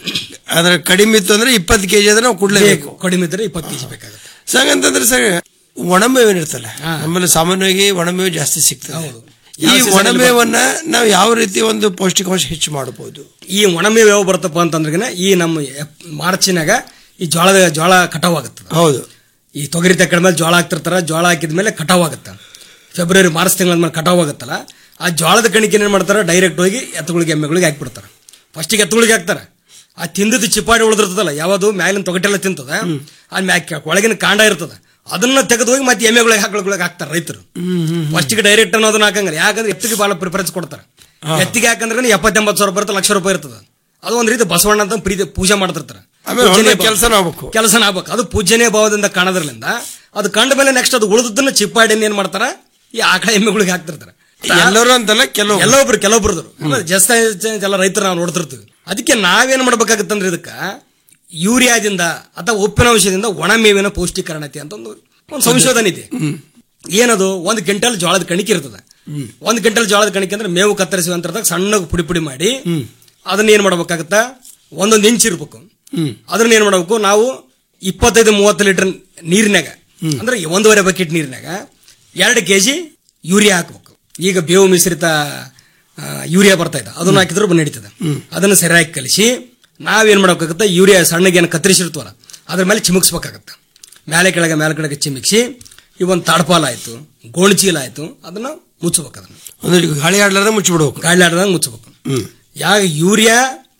ಅದ್ರ ಕಡಿಮೆ ಇತ್ತು ಅಂದ್ರೆ ಇಪ್ಪತ್ತು ಕೆಜಿ ಆದ್ರೆ ನಾವು ಕೊಡ್ಲೇಬೇಕು ಕಡಿಮೆ ಇದ್ರೆ ಇಪ್ಪತ್ತು ಕೆಜಿ ಬೇಕಾಗುತ್ತೆ ಸರ್ ಹಂಗಂತಂದ್ರೆ ಸರ್ ಒಣಮೇವು ಏನಿರ್ತಲ್ಲ ನಮ್ಮಲ್ಲಿ ಸಾಮಾನ್ಯವಾಗಿ ಒಣಮೇವು ಜಾಸ್ತಿ ಸಿಗ್ತದೆ ಈ ಯಾವ season ಅಲ್ಲಿ ಒಣಮೇವನ್ನ ನಾವು ಯಾವ ರೀತಿ ಒಂದು ಪೌಷ್ಟಿಕಾಂಶ ಹೆಚ್ಚು ಮಾಡಬಹುದು ಈ ಒಣಮೇವು ಯಾವ ಬರ್ತಪ್ಪ ಅಂತಂದ್ರೆ ಈ ನಮ್ಮ ಎಪ್- ಮಾರ್ಚಿನಾಗ ಈ ಜೋಳದ ಜೋಳ ಕಟಾವ್ ಆಗುತ್ತೆ ಹೌದು ಈ ತೊಗರಿ ತಕ್ಕಡ ಮೇಲೆ ಜೋಳ ಹಾಕ್ತಿರ್ತಾರ ಜೋಳ ಹಾಕಿದ ಮೇಲೆ ಕಟಾವ್ ಆಗುತ್ತೆ ಫೆಬ್ರವರಿ ಮಾರ್ಚ್ ತಿಂಗಳ ಮೇಲೆ ಕಟಾವ್ ಆಗುತ್ತಲ್ಲ ಆ ಜೋಳದ ಕಣಿಕೆ ಏನ್ ಮಾಡ್ತಾರೆ ಡೈರೆಕ್ಟ್ ಹೋಗಿ ಎತ್ತುಗಳಿಗೆ ಎಮ್ಮೆಗಳಿಗೆ ಹಾಕ್ಬಿಡ್ತಾರೆ ಫಸ್ಟಿಗೆ ಎತ್ತುಗಳಿಗೆ ಹಾಕ್ತಾರೆ ಆ ತಿಂದದ್ದು ಚಿಪಾಡಿ ಉಳಿದಿರ್ತದಲ್ಲ ಯಾವುದು ಮ್ಯಾಲಿನ ತೊಗಟೆಲ್ಲ ತಿಂತದ ಆ ಮ್ಯಾಕ್ ಒಳಗಿನ ಕಾಂಡ ಇರ್ತದ ಅದನ್ನ ತೆಗೆದು ಹೋಗಿ ಮತ್ತೆ ಎಮ್ಮೆಗಳಿಗೆ ಹಾಕೊಳ್ಳಗಳಿಗೆ ಹಾಕ್ತಾರೆ ರೈತರು ಫಸ್ಟಿಗೆ ಡೈರೆಕ್ಟ್ ಅನ್ನೋದನ್ನ ಹಾಕಂಗಿಲ್ಲ ಯಾಕಂದ್ರೆ ಎತ್ತಿಗೆ ಭಾಳ ಪ್ರಿಫರೆನ್ಸ್ ಕೊಡ್ತಾರೆ ಎತ್ತಿಗೆ ಹಾಕಂದ್ರೆ ಎಪ್ಪತ್ತೆಂಬತ್ತು ಸಾವಿರ ಬರುತ್ತೆ ಲಕ್ಷ ರೂಪಾಯಿ ಇರ್ತದೆ ಅದು ಒಂದ್ ರೀತಿ ಬಸವಣ್ಣ ಅಂತ ಪ್ರೀತಿ ಪೂಜೆ ಮಾಡ್ತಿರ್ತಾರೆ ಆಮೇಲೆ ಹೊಲ್ದಾಗ ಕೆಲ್ಸನೂ ಆಗ್ಬೇಕು. ಕೆಲಸನ ಆಗ್ಬೇಕು ಅದು ಪೂಜನೆ ಭಾವದಿಂದ ಕಾಣೋದ್ರಲ್ಲಿಂದ ಅದು ಕಂಡ ಮೇಲೆ ನೆಕ್ಸ್ಟ್ ಅದು ಉಳಿದದನ್ನ ಚಿಪ್ಪಾಡಿನ ಏನ್ ಮಾಡ್ತಾರ ಈ ಆಕಳ ಎಮ್ಮೆಗಳಿಗೆ ಹಾಕ್ತಿರ್ತಾರೆ ಎಲ್ಲರೂ ಅಂತಲ್ಲ ಕೆಲವು ಕೆಲವೊಬ್ರು ಕೆಲವೊಬ್ರು ಜಾಸ್ತಿ ಎಲ್ಲ ರೈತರು ನಾವು ನೋಡ್ತಿರ್ತೀವಿ ಅದಕ್ಕೆ ನಾವೇನ್ ಮಾಡ್ಬೇಕಾಗತ್ತಂದ್ರೆ ಇದಕ್ಕ ಯೂರಿಯಾದಿಂದ ಅಥವಾ ಉಪ್ಪಿನಾಂಶದಿಂದ ಒಣ ಮೇವಿನ ಪೌಷ್ಟಿಕರಣತೆ ಅಂತ ಒಂದು ಒಂದು ಸಂಶೋಧನೆ ಇದೆ ಏನದು ಒಂದು ಕ್ವಿಂಟಲ್ ಜೋಳದ ಕಣಿಕೆ ಇರ್ತದೆ ಒಂದು ಕ್ವಿಂಟಲ್ ಜೋಳದ ಕಣಿಕೆ ಅಂದ್ರೆ ಮೇವು ಕತ್ತರಿಸುವ ಅಂತ ಸಣ್ಣಗೆ ಪುಡಿ ಪುಡಿ ಮಾಡಿ ಅದನ್ನ ಏನ್ ಮಾಡ್ಬೇಕಾಗತ್ತ ಒಂದೊಂದು ಇಂಚ್ ಇರ್ಬೇಕು ಅದನ್ನ ಏನ್ ಮಾಡ್ಬೇಕು ನಾವು ಇಪ್ಪತ್ತೈದು ಮೂವತ್ತು ಲೀಟರ್ ನೀರಿನಾಗ ಅಂದ್ರೆ ಒಂದೂವರೆ ಬಕೆಟ್ ನೀರಿನಾಗ ಎರಡು ಕೆಜಿ ಯೂರಿಯಾ ಹಾಕ್ಬೇಕು ಈಗ ಬೇವು ಮಿಶ್ರಿತ ಆ, ಯೂರಿಯಾ ಬರ್ತಾ ಇದೆ ಅದನ್ನ ಹಾಕಿದ್ರು ನಡೀತದೆ ಅದನ್ನ ಸರಿಯಾಗಿ ಕಲಿಸಿ ನಾವೇನ್ ಮಾಡ್ಬೇಕಾಗತ್ತೆ ಯೂರಿಯಾ ಸಣ್ಣಗೆ ಏನು ಕತ್ತರಿಸಿರ್ತೀವಲ್ಲ ಅದ್ರ ಮೇಲೆ ಚಿಮುಕ್ಸ್ಬೇಕಾಗತ್ತೆ ಮೇಲೆ ಕೆಳಗೆ ಮೇಲೆ ಕೆಳಗೆ ಚಿಮಿಕ್ಸಿ ಈ ಒಂದು ತಾಡ್ಪಾಲ ಆಯ್ತು ಗೋಣಿಚೀಲ ಆಯ್ತು ಅದನ್ನ ಮುಚ್ಚಬೇಕು ಅದನ್ನ ಅಂದ್ರೆ ಈಗ ಗಾಳಿ ಆಡ್ಲಾರ್ದ ಮುಚ್ಚಿಬಿಡ್ಬೇಕು ಗಾಳಿ ಆಡ್ದಂಗೆ ಮುಚ್ಚಬೇಕು ಯಾಗ ಯೂರಿಯಾ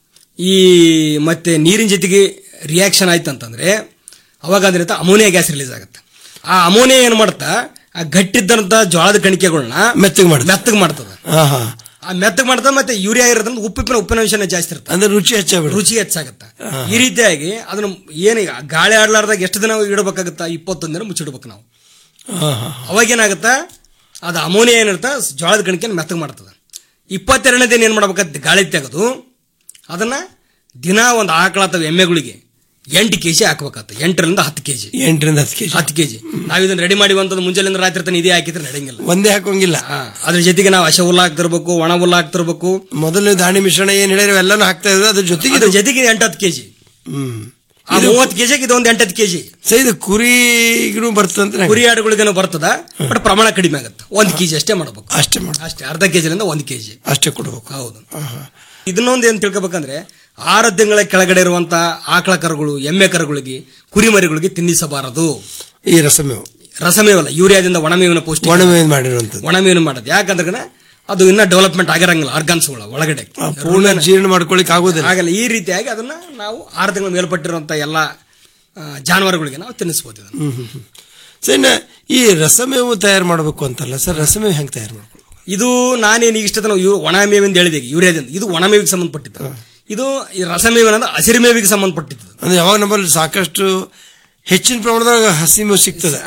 ಈ ಮತ್ತೆ ನೀರಿನ ಜೊತೆಗೆ ರಿಯಾಕ್ಷನ್ ಆಯ್ತು ಅಂತಂದ್ರೆ ಅವಾಗ ಅದ್ರ ಅಮೋನಿಯಾ ಗ್ಯಾಸ್ ರಿಲೀಸ್ ಆಗುತ್ತೆ ಆ ಅಮೋನಿಯಾ ಏನ್ ಮಾಡ್ತಾ ಆ ಗಟ್ಟಿದ್ದಂತ ಜೋಳದ ಕಣಿಕೆಗಳನ್ನ ಮೆತ್ತಗೆ ಮಾಡ್ತದೆ ಮೆತ್ತಗೆ ಮಾಡ್ತದ ಹಾ ಹಾ ಆ ಮೆತ್ತಗೆ ಮಾಡ್ತದ ಮತ್ತೆ ಯೂರಿಯಾ ಇರೋದ್ರಿಂದ ಉಪ್ಪಿನ ಉಪ್ಪಿನ ಅಂಶನೇ ಜಾಸ್ತಿ ಇರ್ತದೆ ಅಂದ್ರೆ ರುಚಿ ಹೆಚ್ಚಾಗ್ಬಿಡುತ್ತೆ ರುಚಿ ಹೆಚ್ಚಾಗುತ್ತೆ ಈ ರೀತಿಯಾಗಿ ಅದನ್ನ ಏನು ಗಾಳಿ ಆಡ್ಲಾರ್ದಾಗ ಎಷ್ಟು ದಿನ ಇಡಬೇಕಾಗುತ್ತಾ ಇಪ್ಪತ್ತೊಂದು ದಿನ ಮುಚ್ಚಿಡ್ಬೇಕು ನಾವು ಹಾ ಹಾ ಅವಾಗ ಏನಾಗುತ್ತಾ ಅದು ಅಮೋನಿಯಾ ಏನಿರ್ತಾ ಜೋಳದ ಕಣಿಕೆನ ಮೆತ್ತಗೆ ಮಾಡ್ತದೆ ಇಪ್ಪತ್ತೆರಡನೇ ದಿನ ಏನು ಮಾಡ್ಬೇಕಂತ ಗಾಳಿ ತೆಗೆದು ಅದನ್ನ ದಿನ ಒಂದು ಆಕಳ ಅಥವಾ ಎಮ್ಮೆಗಳಿಗೆ ಎಂಟು ಕೆ ಜಿ ಹಾಕ್ಬೇಕಾಗ್ತದೆ ಎಂಟರಿಂದ ಹತ್ತು ಕೆ ಜಿ ಎಂಟರಿಂದ ಹತ್ತು ಕೆಜಿ ಹತ್ತು ಕೆ ಜಿ ನಾವು ಇದನ್ನ ರೆಡಿ ಮಾಡಿ ಬಂತದ್ದು ಮುಂಜಾನೆಯಿಂದ ರಾತ್ರಿ ತನಕ ಇದೇ ಹಾಕಿದ್ರೆ ನಡೆಯಂಗಿಲ್ಲ ಒಂದೇ ಹಾಕೋಂಗಿಲ್ಲ ಅದ್ರ ಜೊತೆಗೆ ನಾವು ಹಸ ಹುಲ್ಲು ಹಾಕ್ತಿರ್ಬೇಕು ಒಣ ಹುಲ್ಲು ಹಾಕ್ತಿರ್ಬೇಕು ಮೊದಲನೇ ದಾಣಿ ಮಿಶ್ರಣ ಏನ್ ಹೇಳಿರೋ ಎಲ್ಲಾನು ಹಾಕ್ತಾ ಇದ್ರು ಅದ್ರ ಜೊತೆಗೆ ಅದ್ರ ಜೊತೆಗೆ ಎಂಟು ಹತ್ತು ಕೆಜಿ ಹ್ಮ್ ಆ ಮೂವತ್ತು ಕೆಜಿಗೆ ಇದು ಒಂದು ಎಂಟತ್ತು ಕೆಜಿ ಸೊ ಇದು ಕುರಿಗೂ ಬರ್ತಂತ ಕುರಿ ಆಡುಗಳಿಗೇನು ಬರ್ತದ ಬಟ್ ಪ್ರಮಾಣ ಕಡಿಮೆ ಆಗುತ್ತೆ ಒಂದು ಕೆಜಿ ಅಷ್ಟೇ ಮಾಡಬೇಕು ಅಷ್ಟೇ ಮಾಡ ಅಷ್ಟೇ ಅರ್ಧ ಕೆಜಿಲಿಂದ ಒಂದು ಕೆಜಿ ಅಷ್ಟೇ ಕೊಡ್ಬೇಕು ಹೌದು ಇದನ್ನೊಂದು ಏನ್ ತಿಳ್ಕೊಬೇಕಂದ್ರೆ ಆರು ತಿಂಗಳ ಕೆಳಗಡೆ ಇರುವಂತ ಆಕಳ ಕರುಗಳು ಎಮ್ಮೆ ಕರುಗಳಿಗೆ ಕುರಿಮರಿಗಳಿಗೆ ತಿನ್ನಿಸಬಾರದು ಈ ರಸಮೇವು ರಸಮೇವಲ್ಲ ಯೂರಿಯಾದಿಂದ ಒಣಮೇವಿನ ಪೌಷ್ಟಿಕ ಒಣಮೇವು ಮಾಡಿರುವಂತದ್ದು ಒಣಮೇವಿನ ಮಾಡೋದು ಯಾಕಂದ್ರೆ ಅದು ಇನ್ನ ಡೆವಲಪ್ಮೆಂಟ್ ಆಗಿರಂಗಿಲ್ಲ ಆರ್ಗನ್ಸ್ಗಳ ಒಳಗಡೆ ಪೂರ್ಣ ಜೀರ್ಣ ಮಾಡ್ಕೊಳಿಕ್ ಆಗೋದಿಲ್ಲ ಆಗಲ್ಲ ಈ ರೀತಿಯಾಗಿ ಅದನ್ನ ನಾವು ಆರು ತಿಂಗಳ ಮೇಲ್ಪಟ್ಟಿರುವಂತ ಎಲ್ಲ ಆ, ಜಾನುವಾರುಗಳಿಗೆ ನಾವು ತಿನ್ನಿಸಬಹುದು ಇದನ್ನ. ಹ್ಮ್ ಹ್ಮ್ ಹ್ಮ್. ಸರ್ ಇನ್ನ ಈ ರಸಮೇವು ತಯಾರು ಮಾಡಬೇಕು ಅಂತಲ್ಲ ಸರ್ ರಸಮೇವು ಹೆಂಗ್ ತಯಾರು ಮಾಡ್ಬೇಕು ಇದು ನಾನೇನು ಇಷ್ಟ ನಾವು ಯು- ಒಣ ಮೇವಿಂದ ಹೇಳಿದೆ ಈಗ ಯೂರಿಯಾದಿಂದ ಇದು ಒಣ ಮೇವಿಗೆ ಸಂಬಂಧಪಟ್ಟಿದ್ದು ಇದು ಈ ರಸಮೇವಿನ ಹಸಿರು ಮೇವಿಗೆ ಸಂಬಂಧಪಟ್ಟಿದ್ದು ಅಂದ್ರೆ ಯಾವಾಗ ನಮ್ಮಲ್ಲಿ ಸಾಕಷ್ಟು ಹೆಚ್ಚಿನ ಪ್ರಮಾಣದಾಗ ಹಸಿ ಮೇವು ಸಿಗ್ತದೆ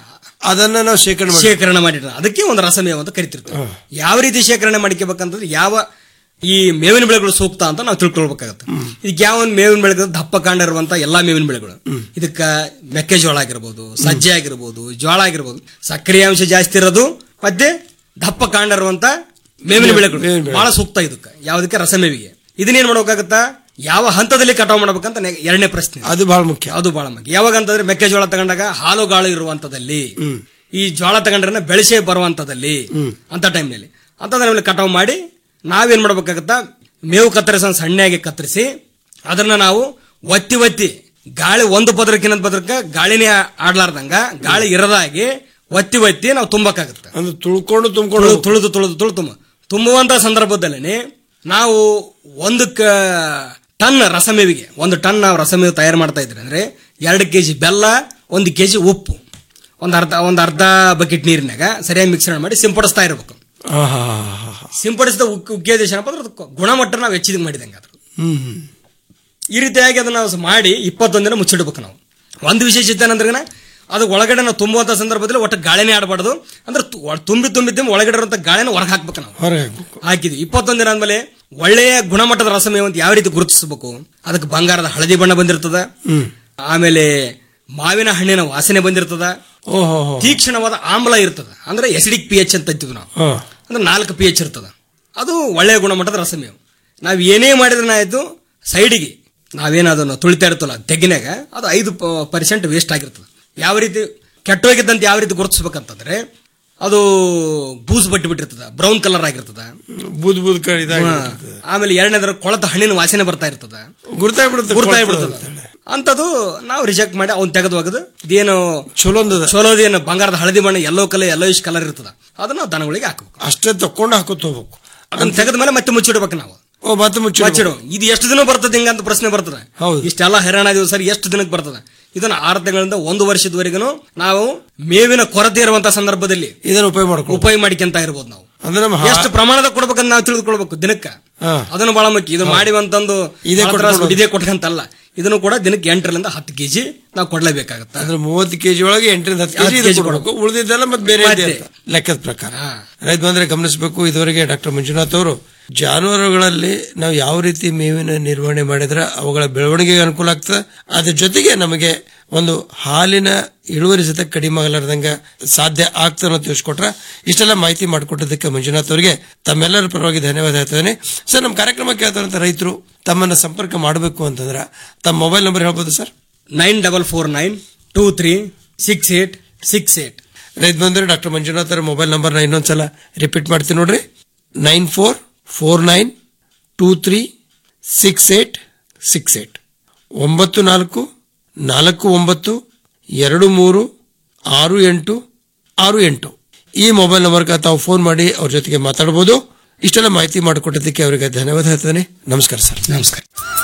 ಅದನ್ನ ನಾವು ಶೇಖರಣೆ ಮಾಡಿ ಶೇಖರಣೆ ಮಾಡಿರ ಅದಕ್ಕೆ ಒಂದು ರಸಮೇವು ಅಂತ ಕರಿತಿರ್ತೀವಿ ಯಾವ ರೀತಿ ಶೇಖರಣೆ ಮಾಡ್ಕೋಬೇಕಂತಂದ್ರೆ ಯಾವ ಈ ಮೇವಿನ ಬೆಳೆಗಳು ಸೂಕ್ತ ಅಂತ ನಾವು ತಿಳ್ಕೊಳ್ಬೇಕಾಗತ್ತೆ ಇದಕ್ಕೆ ಯಾವ ಒಂದು ಮೇವಿನ ಬೆಳೆಗಳು ದಪ್ಪ ಕಾಂಡ ಇರುವಂತ ಎಲ್ಲಾ ಮೇವಿನ ಬೆಳೆಗಳು ಇದಕ್ಕ ಮೆಕ್ಕೆಜೋಳ ಆಗಿರ್ಬೋದು ಸಜ್ಜೆ ಆಗಿರ್ಬೋದು ಜೋಳ ಆಗಿರ್ಬೋದು ಸಕ್ಕರೆ ಅಂಶ ಜಾಸ್ತಿ ಇರೋದು ಮತ್ತೆ ದಪ್ಪ ಕಾಂಡ ಇರುವಂತ ಮೇವಿನ ಬೆಳೆಗಳು ಮೇವಿನ ಬೆಳೆ. ಬಹಳ ಸೂಕ್ತ ಇದಕ್ಕೆ ಯಾವ್ದಕ್ಕೆ ರಸಮೇವಿಗೆ ಇದನ್ನೇನ್ ಮಾಡ್ಬೇಕಾಗತ್ತಾ ಯಾವ ಹಂತದಲ್ಲಿ ಕಟಾವು ಮಾಡ್ಬೇಕಂತ ನೆ- ಎರಡನೇ ಪ್ರಶ್ನೆ ಅದು ಬಹಳ ಮುಖ್ಯ ಅದು ಬಹಳ ಮುಖ್ಯ ಯಾವಾಗ ಅಂತಂದ್ರೆ ಮೆಕ್ಕೆಜೋಳ ತಗೊಂಡಾಗ ಹಾಲು ಗಾಳು ಇರುವಂತದಲ್ಲಿ ಈ ಜೋಳ ತಗೊಂಡ್ರೆ ಬೆಳೆಸೇ ಬರುವಂತದಲ್ಲಿ ಅಂತ ಟೈಮ್ನಲ್ಲಿ ಅಂತ ಟೈಮ್ನಲ್ಲಿ ಕಟಾವು ಮಾಡಿ ನಾವೇನ್ ಮಾಡ್ಬೇಕಾಗತ್ತಾ ಮೇವು ಕತ್ತರಿಸ ಸಣ್ಣಗೆ ಕತ್ತರಿಸಿ ಅದನ್ನ ನಾವು ಒತ್ತಿ ಒತ್ತಿ ಗಾಳಿ ಒಂದು ಪದರಕ್ಕೆ ಇನ್ನೊಂದು ಪದರಕ್ಕೆ ಗಾಳಿನೇ ಆಡ್ಲಾರ್ದಂಗ ಗಾಳಿ ಇರದಾಗಿ ಒತ್ತಿ ಒತ್ತಿ ನಾವು ತುಂಬಕ್ಕಾಗತ್ತೆ ಅಂದ್ರೆ ತುಳ್ಕೊಂಡು ತುಂಬಿಕೊಂಡು ತುಳು- ತುಳಿದು ತುಳಿದು ತುಳು ತುಂಬ ತುಂಬುವಂತ ಸಂದರ್ಭದಲ್ಲಿ ನಾವು ಒಂದು ಕ ಟನ್ ರಸಮೇವಿಗೆ ಒಂದು ಟನ್ ನಾವು ರಸಮೇವು ತಯಾರು ಮಾಡ್ತಾ ಇದ್ರಿ ಅಂದ್ರೆ ಎರಡು ಕೆಜಿ ಬೆಲ್ಲ ಒಂದು ಕೆಜಿ ಉಪ್ಪು ಒಂದು ಅರ್ಧ ಒಂದು ಅರ್ಧ ಬಕೆಟ್ ನೀರಿನಾಗ ಸರಿಯಾಗಿ ಮಿಕ್ಸರ್ ಮಾಡಿ ಸಿಂಪಡಿಸ್ತಾ ಇರಬೇಕು ಸಿಂಪಡಿಸಿದ ಉಕ್ ಉದ್ದೇಶ ಏನಪ್ಪ ಅಂದ್ರೆ ಅದಕ್ಕೆ ಗುಣಮಟ್ಟ ನಾವು ಹೆಚ್ಚಿಗೆ ಮಾಡಿದಂಗೆ ಅದ್ರ ಹ್ಮ್ ಹ್ಮ್ ಈ ರೀತಿಯಾಗಿ ಅದನ್ನ ನಾವು ಮಾಡಿ ಇಪ್ಪತ್ತೊಂದು ದಿನ ಮುಚ್ಚಿಡ್ಬೇಕು ನಾವು ಒಂದು ವಿಶೇಷತೆ ಏನಂದ್ರೆ ಅದು ಒಳಗಡೆ ನಾವು ತುಂಬುವಂತ ಸಂದರ್ಭದಲ್ಲಿ ಒಟ್ಟು ಗಾಳಿನೇ ಆಡಬಾರ್ದು ಅಂದ್ರೆ ತು- ಒಳ- ತುಂಬಿ ತುಂಬಿದ್ದ ಒಳಗಡೆ ಇರುವಂತ ಗಾಳಿನ ಹೊರಗೆ ಹಾಕ್ಬೇಕು ನಾವು ಹೊರಗೆ ಹಾಕಿದ್ವಿ ಇಪ್ಪತ್ತೊಂದು ದಿನ ಆದ್ಮೇಲೆ ಒಳ್ಳೆಯ ಗುಣಮಟ್ಟದ ರಸಮೇವ ಅಂತ ಯಾವ ರೀತಿ ಗುರುತಿಸಬೇಕು ಅದಕ್ಕೆ ಬಂಗಾರದ ಹಳದಿ ಬಣ್ಣ ಬಂದಿರ್ತದ ಹ್ಮ್ ಆಮೇಲೆ ಮಾವಿನ ಹಣ್ಣಿನ ವಾಸನೆ ಬಂದಿರ್ತದ ಓಹೋ ತೀಕ್ಷ್ಣವಾದ ಆಮ್ಲ ಇರ್ತದ ಅಂದ್ರೆ ಎಸಿಡಿಕ್ ಪಿ ಎಚ್ ಅಂತ ಅಂತೀವಿ ನಾವು ಹಾ ಅಂದ್ರೆ ನಾಲ್ಕು ಪಿ ಎಚ್ ಇರ್ತದ ಅದು ಒಳ್ಳೆಯ ಗುಣಮಟ್ಟದ ರಸಮೇವು ನಾವು ಏನೇ ಮಾಡಿದ್ರೆ ಆಯ್ತು ಸೈಡಿಗೆ ನಾವೇನು ಅದನ್ನು ತುಳಿತಾ ಇರ್ತಲ್ಲ ತೆಗಿನಾಗ ಅದು ಐದು ಪರ್ಸೆಂಟ್ ವೇಸ್ಟ್ ಆಗಿರ್ತದೆ ಯಾವ ರೀತಿ ಕೆಟ್ಟೋಗಿದ್ದಂತ ಯಾವ ರೀತಿ ಗುರುತಿಸ್ಬೇಕಂತಂದ್ರೆ ಅದು ಬೂಸ್ ಬಟ್ಟಿ ಬಿಟ್ಟಿರ್ತದ ಬ್ರೌನ್ ಕಲರ್ ಆಗಿರ್ತದ ಬೂದ್ ಬೂದ್ ಹಾ. ಆಮೇಲೆ ಎರಡನೇದ್ರ ಕೊಳತ ಹಣ್ಣಿನ ವಾಸನೆ ಬರ್ತಾ ಇರ್ತದ ಗುರ್ತಾಗ್ಬಿಡುತ್ತೆ ಗುರ್ತಾಗ್ಬಿಡ್ತದ ಅಂತದು ನಾವು ರಿಜೆಕ್ಟ್ ಮಾಡಿ ಅವ್ನ್ ತೆಗೆದು ಒಗದು ಇದೇನು ಚಲೋ ಚಲೋದೇನು ಬಂಗಾರದ ಹಳದಿ ಬಣ್ಣ yellow colour yellowish colour ಇರ್ತದ ಅದನ್ನ ನಾವು ದನಗಳಿಗೆ ಹಾಕಬೇಕು ಅಷ್ಟೇ ತಕೊಂಡು ಹಾಕೋತ ಹೋಗ್ಬೇಕು ಅದನ್ನ ತೆಗೆದ ಮೇಲೆ ಮತ್ತೆ ಮುಚ್ಚಿಡ್ಬೇಕು ನಾವು ಓ ಮತ್ತೆ ಮುಚ್ಚಿಡ್ಬೇಕು. ಮುಚ್ಚಿಡು ಇದು ಎಷ್ಟು ದಿನ ಬರ್ತದೆ ಹಿಂಗಂತ ಪ್ರಶ್ನೆ ಬರ್ತದೆ ಇಷ್ಟೆಲ್ಲ ಹೈರಾಣ ಇದೀವಿ ಸರ್ ಎಷ್ಟು ದಿನಕ್ಕೆ ಬರ್ತದೆ ಇದನ್ನ ಆರು ತಿಂಗಳಿಂದ ಒಂದು ವರ್ಷದವರೆಗೂ ನಾವು ಮೇವಿನ ಕೊರತೆ ಇರುವಂತ ಸಂದರ್ಭದಲ್ಲಿ ಇದನ್ನ ಉಪಯೋಗ ಮಾಡ್ಕೊ ಉಪಯೋಗ ಮಾಡಿಕೊಂತ ಇರ್ಬೋದು ನಾವು ಅಂದ್ರೆ ನಮ್ಮ ಹಾ- ಎಷ್ಟು ಪ್ರಮಾಣದ ಕೊಡ್ಬೇಕಂತ ನಾವು ತಿಳಿದುಕೊಳ್ಬೇಕು ದಿನಕ್ಕ ಹಾ. ಅದನ್ನು ಬಹಳ ಮುಖ್ಯ ಇದು ಮಾಡಿವಂತಂದು ಇದೇ ಬಹಳ ತ್ರಾಸು, ಕೊಟ್ಕೊಂಡು- ಇದೇ ಕೊಟ್ಕಂತಲ್ಲ ಇದನ್ನು ಕೂಡ ದಿನಕ್ಕೆ ಎಂಟರಿಂದ ಹತ್ತು ಕೆಜಿ ನಾವು ಕೊಡ್ಲೇಬೇಕಾಗತ್ತೆ ಅಂದ್ರೆ ಮೂವತ್ತು ಕೆಜಿ ಒಳಗೆ ಎಂಟರಿಂದ ಹತ್ತು ಕೆಜಿ ಹತ್ತು kg ಕೊಡಬೇಕು ಉಳಿದಿದ್ದೆಲ್ಲ ಮತ್ತೆ ಬೇರೆ ಇದೆ ಮತ್ತೆ. ಅಂತ. ಲೆಕ್ಕದ ಪ್ರಕಾರ ರೈತ ಬಂದ್ರೆ ಗಮನಿಸಬೇಕು ಇದುವರೆಗೆ ಡಾಕ್ಟರ್ ಮಂಜುನಾಥ್ ಅವರು ಜಾನುವಾರುಗಳಲ್ಲಿ ನಾವು ಯಾವ ರೀತಿ ಮೇವಿನ ನಿರ್ವಹಣೆ ಮಾಡಿದ್ರೆ ಅವುಗಳ ಬೆಳವಣಿಗೆಗೆ ಅನುಕೂಲ ಆಗ್ತದೆ ಅದ್ರ ಜೊತೆಗೆ ನಮಗೆ ಒಂದು ಹಾಲಿನ ಇಳುವರಿ ಜೊತೆ ಕಡಿಮೆ ಆಗಲಾರ್ದಂಗ ಸಾಧ್ಯ ಆಗ್ತದೆ ಅಂತ ತಿಳಿಸ್ಕೊಟ್ರ ಇಷ್ಟೆಲ್ಲ ಮಾಹಿತಿ ಮಾಡಿಕೊಟ್ಟದಕ್ಕೆ ಮಂಜುನಾಥ್ ಅವರಿಗೆ ತಮ್ಮೆಲ್ಲರ ಪರವಾಗಿ ಧನ್ಯವಾದ ಹೇಳ್ತೇನೆ ಸರ್ ನಮ್ಮ ಕಾರ್ಯಕ್ರಮ ಕೇಳ್ತಾರಂತ ರೈತರು ತಮ್ಮನ್ನ ಸಂಪರ್ಕ ಮಾಡಬೇಕು ಅಂತಂದ್ರೆ ತಮ್ಮ ಮೊಬೈಲ್ ನಂಬರ್ ಹೇಳ್ಬೋದು sir nine double four nine two three six eight six eight ರೈತ ಬಂದ್ರೆ ಡಾಕ್ಟರ್ ಮಂಜುನಾಥ್ ಅವರ ಮೊಬೈಲ್ ನಂಬರ್ನ ಇನ್ನೊಂದ್ಸಲ ರಿಪೀಟ್ ಮಾಡ್ತೀನಿ ನೋಡ್ರಿ nine four four nine two three six eight six eight ಒಂಬತ್ತು ನಾಲ್ಕು ನಾಲ್ಕು ಒಂಬತ್ತು ಎರಡು ಮೂರು ಆರು ಎಂಟು ಆರು ಎಂಟು ಈ ಮೊಬೈಲ್ ನಂಬರ್ಗೆ ತಾವು ಫೋನ್ ಮಾಡಿ ಅವ್ರ ಜೊತೆಗೆ ಮಾತಾಡಬಹುದು ಇಷ್ಟೆಲ್ಲ ಮಾಹಿತಿ ಮಾಡಿಕೊಟ್ಟಿದ್ದಕ್ಕೆ ಅವರಿಗೆ ಧನ್ಯವಾದ ಹೇಳ್ತೇನೆ ನಮಸ್ಕಾರ ಸರ್ ನಮಸ್ಕಾರ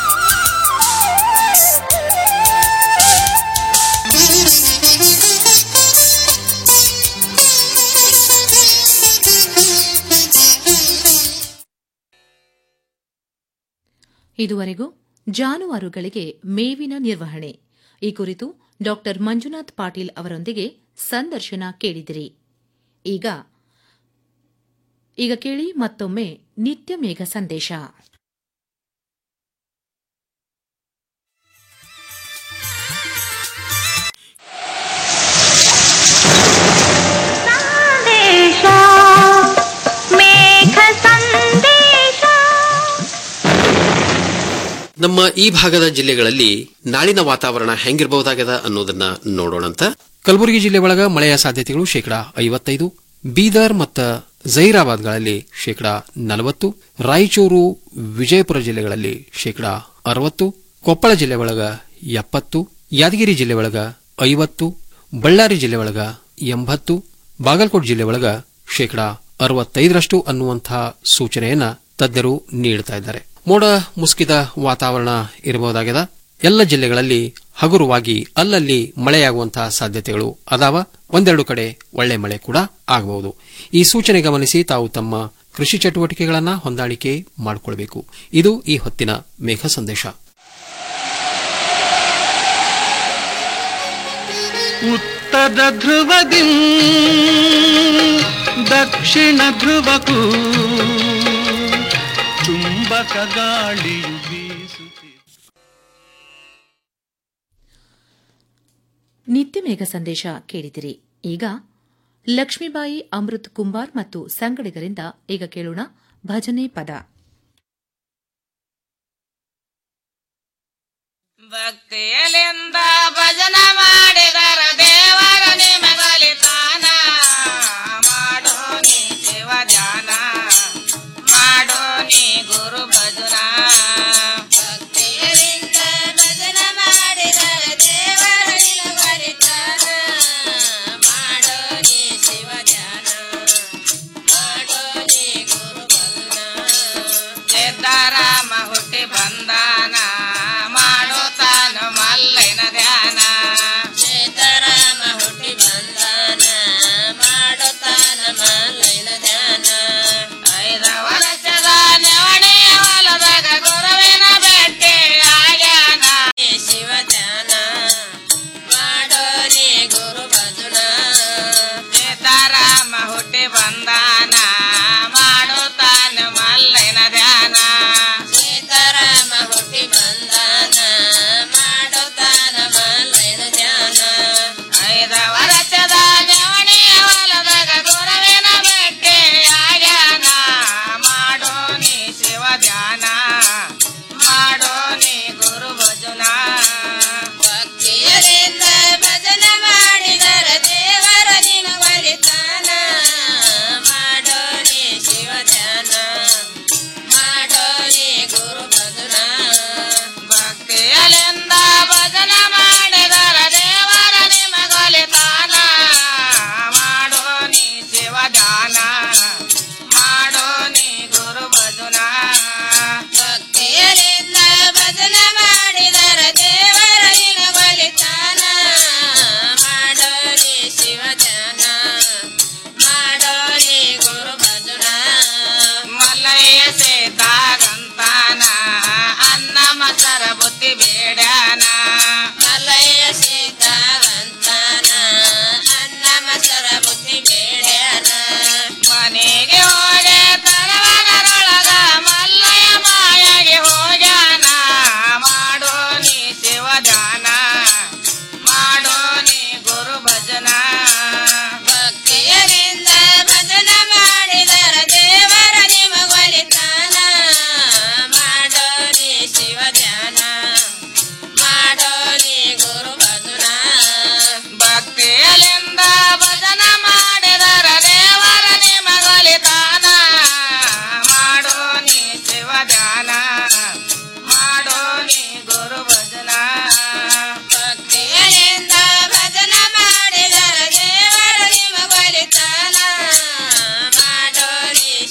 ಇದುವರೆಗೂ ಜಾನುವಾರುಗಳಿಗೆ ಮೇವಿನ ನಿರ್ವಹಣೆ ಈ ಕುರಿತು ಡಾಕ್ಟರ್ ಮಂಜುನಾಥ್ ಪಾಟೀಲ್ ಅವರೊಂದಿಗೆ ಸಂದರ್ಶನ ಕೇಳಿದಿರಿ ಈಗ ಈಗ ಕೇಳಿ ಮತ್ತೊಮ್ಮೆ ನಿತ್ಯ ಮೇಘ ಸಂದೇಶ ಸಂದೇಶ ಮೇಘ ಸಂದೇಶ ನಮ್ಮ ಈ ಭಾಗದ ಜಿಲ್ಲೆಗಳಲ್ಲಿ ನಾಳಿನ ವಾತಾವರಣ ಹೆಂಗಿರಬಹುದಾಗದ ಅನ್ನೋದನ್ನ ನೋಡೋಣಂತ ಕಲಬುರಗಿ ಜಿಲ್ಲೆ ಒಳಗ ಮಳೆಯ ಸಾಧ್ಯತೆಗಳು ಶೇಕಡಾ ಐವತ್ತೈದು ಬೀದರ್ ಮತ್ತು ಜೈರಾಬಾದ್ಗಳಲ್ಲಿ ಶೇಕಡಾ ನಲವತ್ತು ರಾಯಚೂರು ವಿಜಯಪುರ ಜಿಲ್ಲೆಗಳಲ್ಲಿ ಶೇಕಡಾ ಅರವತ್ತು ಕೊಪ್ಪಳ ಜಿಲ್ಲೆ ಒಳಗ ಎಪ್ಪತ್ತು ಯಾದಗಿರಿ ಜಿಲ್ಲೆ ಒಳಗ ಐವತ್ತು ಬಳ್ಳಾರಿ ಜಿಲ್ಲೆ ಒಳಗ ಎಂಬತ್ತು ಬಾಗಲಕೋಟೆ ಜಿಲ್ಲೆ ಒಳಗ ಶೇಕಡಾ ಅರವತ್ತೈದರಷ್ಟು ಅನ್ನುವಂತಹ ಸೂಚನೆಯನ್ನ ತಜ್ಞರು ನೀಡುತ್ತಾ ಇದ್ದಾರೆ ಮೋಡ ಮುಸುಕಿದ ವಾತಾವರಣ ಇರಬಹುದಾಗಿದೆ ಎಲ್ಲ ಜಿಲ್ಲೆಗಳಲ್ಲಿ ಹಗುರವಾಗಿ ಅಲ್ಲಲ್ಲಿ ಮಳೆಯಾಗುವಂತಹ ಸಾಧ್ಯತೆಗಳು ಅದಾವ ಒಂದೆರಡು ಕಡೆ ಒಳ್ಳೆ ಮಳೆ ಕೂಡ ಆಗಬಹುದು ಈ ಸೂಚನೆ ಗಮನಿಸಿ ತಾವು ತಮ್ಮ ಕೃಷಿ ಚಟುವಟಿಕೆಗಳನ್ನ ಹೊಂದಾಣಿಕೆ ಮಾಡಿಕೊಳ್ಬೇಕು ಇದು ಈ ಹೊತ್ತಿನ ಮೇಘ ಸಂದೇಶ ಉತ್ತರ ಧ್ರುವದಿ ದಕ್ಷಿಣ ಧ್ರುವಕ್ಕೂ ಚುಂಬಕ ಗಾಳಿಯು ಬೀಸುತ್ತಿದೆ ನಿತ್ಯ ಮೇಘ ಸಂದೇಶ ಕೇಳಿದಿರಿ ಈಗ ಲಕ್ಷ್ಮೀಬಾಯಿ ಅಮೃತ್ ಕುಂಬಾರ್ ಮತ್ತು ಸಂಗಡಿಗರಿಂದ ಈಗ ಕೇಳೋಣ ಭಜನೆ ಪದ ಭಕ್ತಿಯಲಿಂದ ಭಜನ ಮಾಡಿದರ ದೇವರ ನಿಮಗಲಿತಾನ ಮಾಡೋ ನೀ ಶಿವ ಧ್ಯಾನ ಮಾಡೋ ನೀ ಗುರು ಭಜನ ಭಕ್ತಿಯಲಿಂದ ಭಜನ ಮಾಡಿದರ ದೇವರ ನಿಮಗಲಿತಾನ ಮಾಡೋ ನೀ ಶಿವ ಧ್ಯಾನ ಮಾಡೋ ನೀ ಗುರು ಭಜನ ಸಿದ್ದರಾಮ ಹುಟ್ಟಿ ಬಂದಾನ ಮಾಡುತ್ತಾನ ಮಲ್ಲೈನ ಧ್ಯಾನ ಸೀತಾರಾಮ ಹುಟ್ಟಿ ಬಂದಾನ ಮಾಡುತ್ತಾನ ಮಲ್ಲೈನ ಧ್ಯಾನ ಐದ ವರ್ಷದ ನೆವಣೆಯ ಹೊಲದಾಗ ಗುರುವಿನ ಭೇಟಿ ಆಗ್ಯಾನ ಶಿವ ಧ್ಯಾನ ಮಾಡೋ ನೀ ಗುರು ಭಜನ ಸೀತಾರಾಮ ಹುಟ್ಟಿ ಬಂದಾನ ಮಾಡುತ್ತಾನ ಮಲ್ಲೈನ ಧ್ಯಾನ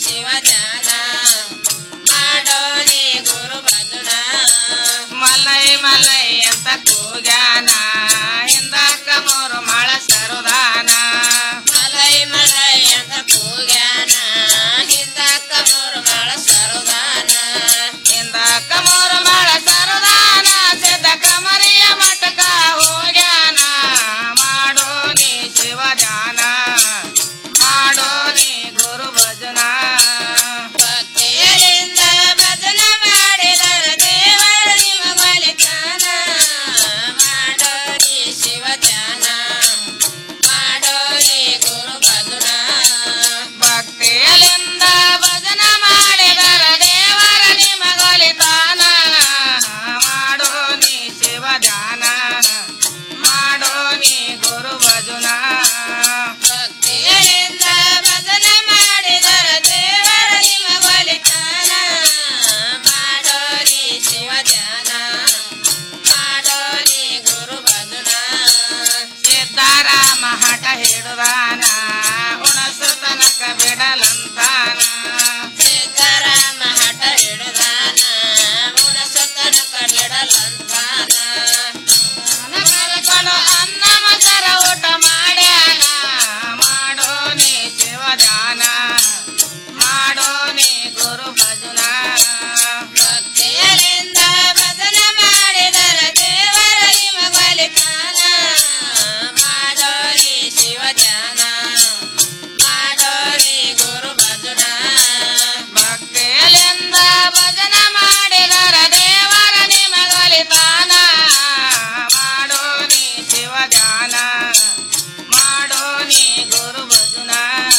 ಶಿವ ಧ್ಯಾನ ಮಾಡೋ ನೀ ಗುರು ಭಜನ ಮಲೈ ಮಲೈ ಅಂತ ಕೂಗ್ಯಾನ ಹಿಂದಕ್ಕ ಮೂರು ಮಾಳ ಸರುದಾನ ಮಲೈ ಮಲೈ ಅಂತ ಕೂಗ್ಯಾನ ಹಿಂದಕ್ಕ ಮೂರು ಮಾಳ ಸರುದಾನ ಹಿಂದಕ್ಕ ಮೂರು ಮಾಳ ಸರುದಾನ ಸಿದ್ಧಕ ಮರಿಯ ಮಟಕ ಹೋಗ್ಯಾನ ಮಾಡೋ ನೀ ಶಿವ ಧ್ಯಾನ ಮಾಡೋ ನೀ ಗುರು ಭಜನ ಭಕ್ತಿಯಿಂದ ಭಜನ ಮಾಡಿದರ ದೇವರ ನಿಮಗೊಲಿತಾನ ಮಾಡೋ ನೀ ಶಿವ ಧ್ಯಾನ ಮಾಡೋ ನೀ ಗುರು ಭಜನ ಭಕ್ತಿಯಲಿಂದ ಭಜನ ಮಾಡಿದರ ದೇವರ ನಿಮಗೊಲಿತಾನ ಮಾಡೋ ನೀ ಶಿವ ಧ್ಯಾನ ಮಾಡೋ ನೀ ಗುರು ಭಜನ ಭಕ್ತಿಯಿಂದ ಭಜನ ಮಾಡಿದರ ದೇವರ ನಿಮಗೊಲಿತಾನ ಮಾಡೋ ನೀ ಶಿವ ಧ್ಯಾನ ಮಾಡೋ ನೀ ಗುರು ಭಜನ ಸಿದ್ದಾರಾಮ ಹಠ ಹಿಡುದಾನ ಉಣಸು ತನಕ ಬಿಡಲಂತಾನ ಸಿದ್ದರಾಮ ಹಠ ಹಿಡಿದಾನ ಉಣಸು ತನಕ ಬಿಡಲಂತಾನ ಕರ್ಕೊಂಡು ಅನ್ನ ಮಸರ ಊಟ ಮಾಡ್ಯಾನ ಮಾಡೋ ನೀ ಶಿವ ಧ್ಯಾನ ಮಾಡೋ ನೀ ಗುರು ಭಜನ ಭಕ್ತಿಯರಿಂದ ಭಜನ ಮಾಡಿದರ ದೇವರ ನಿಮಗೊಲಿತಾನ ಮಾಡೋ ನೀ ಶಿವ ಧ್ಯಾನ ಮಾಡೋ ನೀ ಗುರು ಭಜನ ಭಕ್ತಿಯಲಿಂದ ಭಜನ ಮಾಡಿದರ ದೇವರ ನಿಮಗೊಲಿತಾನ ಮಾಡೋ ನೀ ಶಿವ ಧ್ಯಾನ ಮಾಡೋ ನೀ ಗುರು ಭಜನ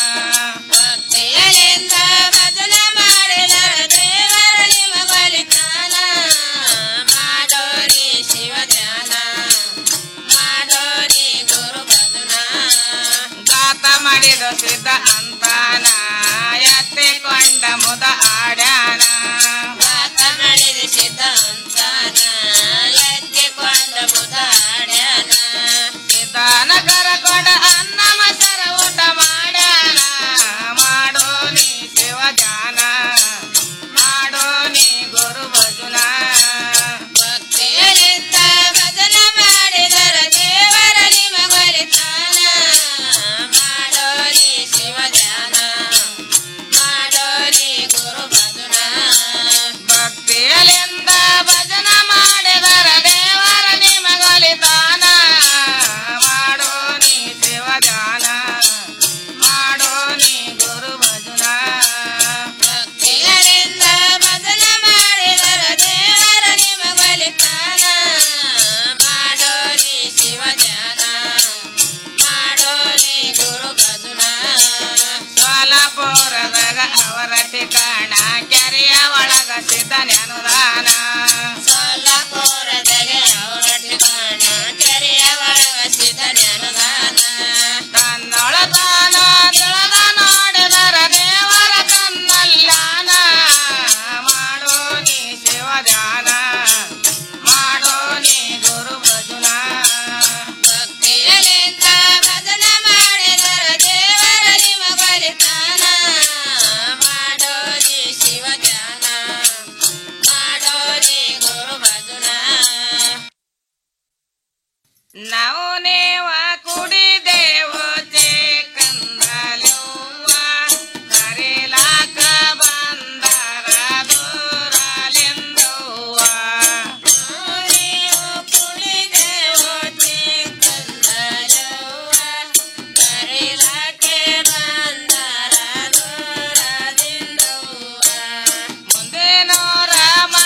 ಭಕ್ತಿಯರಿಂದ ಭಜನ ಮಾಡಿದರ ದೇವರ ನಿಮಗೊಲಿತಾನ ಮಾಡೋ ನೀ ಶಿವ ಧ್ಯಾನ ಮಾಡೋ ನೀ ಗುರು ಭಜನ ಗಾತ ಮಾಡಿದ ಸಿದ್ಧ ಅಂತಾನ ಎತ್ತಿಕೊಂಡ ಮುದ ಆಡ್ಯಾನ ಮಾತ ಮಾಡಿದ ಸಿದ್ಧ ಅಂತಾನ ಎತ್ತಿಕೊಂಡ ಮುದ ಆಡ್ಯಾನ ಸಿದ್ಧಾನ ಕರಕೊಂಡ ಅನ್ನ ಮಸರ ಊಟ ಮಾಡ್ಯಾನ ಮಾಡೋ ನೀ ಶಿವ ಧ್ಯಾನ ಮಾಡೋ ನೀ ಗುರು ಭಜನ ಭಕ್ತಿಯರಿಂದ ಭಜನ ಮಾಡಿದರ ದೇವರ ನಿಮಗೊಲಿತಾನ ಮಾಡೋ ನೀ ಶಿವ ಧ್ಯಾನ ಮಾಡೋ ನೀ ಗುರು ಭಜನ ಭಕ್ತಿಯಲಿಂದ ಭಜನ ಮಾಡಿದರ ದೇವರ ನಿಮಗೊಲಿತಾನ ಮಾಡೋ ನೀ ಶಿವ ಧ್ಯಾನ ಮಾಡೋ ನೀ ಗುರು ಭಜನ ಭಕ್ತಿಯರಿಂದ ಭಜನ ಮಾಡಿದರ ದೇವರ ನಿಮಗೊಲಿತಾನ ಮಾಡೋ ನೀ ಶಿವ ಧ್ಯಾನ ಮಾಡೋ ನೀ ಗುರು ಭಜನ ಸೋಲಾಪುರದಾಗ ಅವರ ಠಿಕಾಣ ಕೆರೆಯ ಒಳಗ ಸಿದ್ಧ ನೆನುದಾನ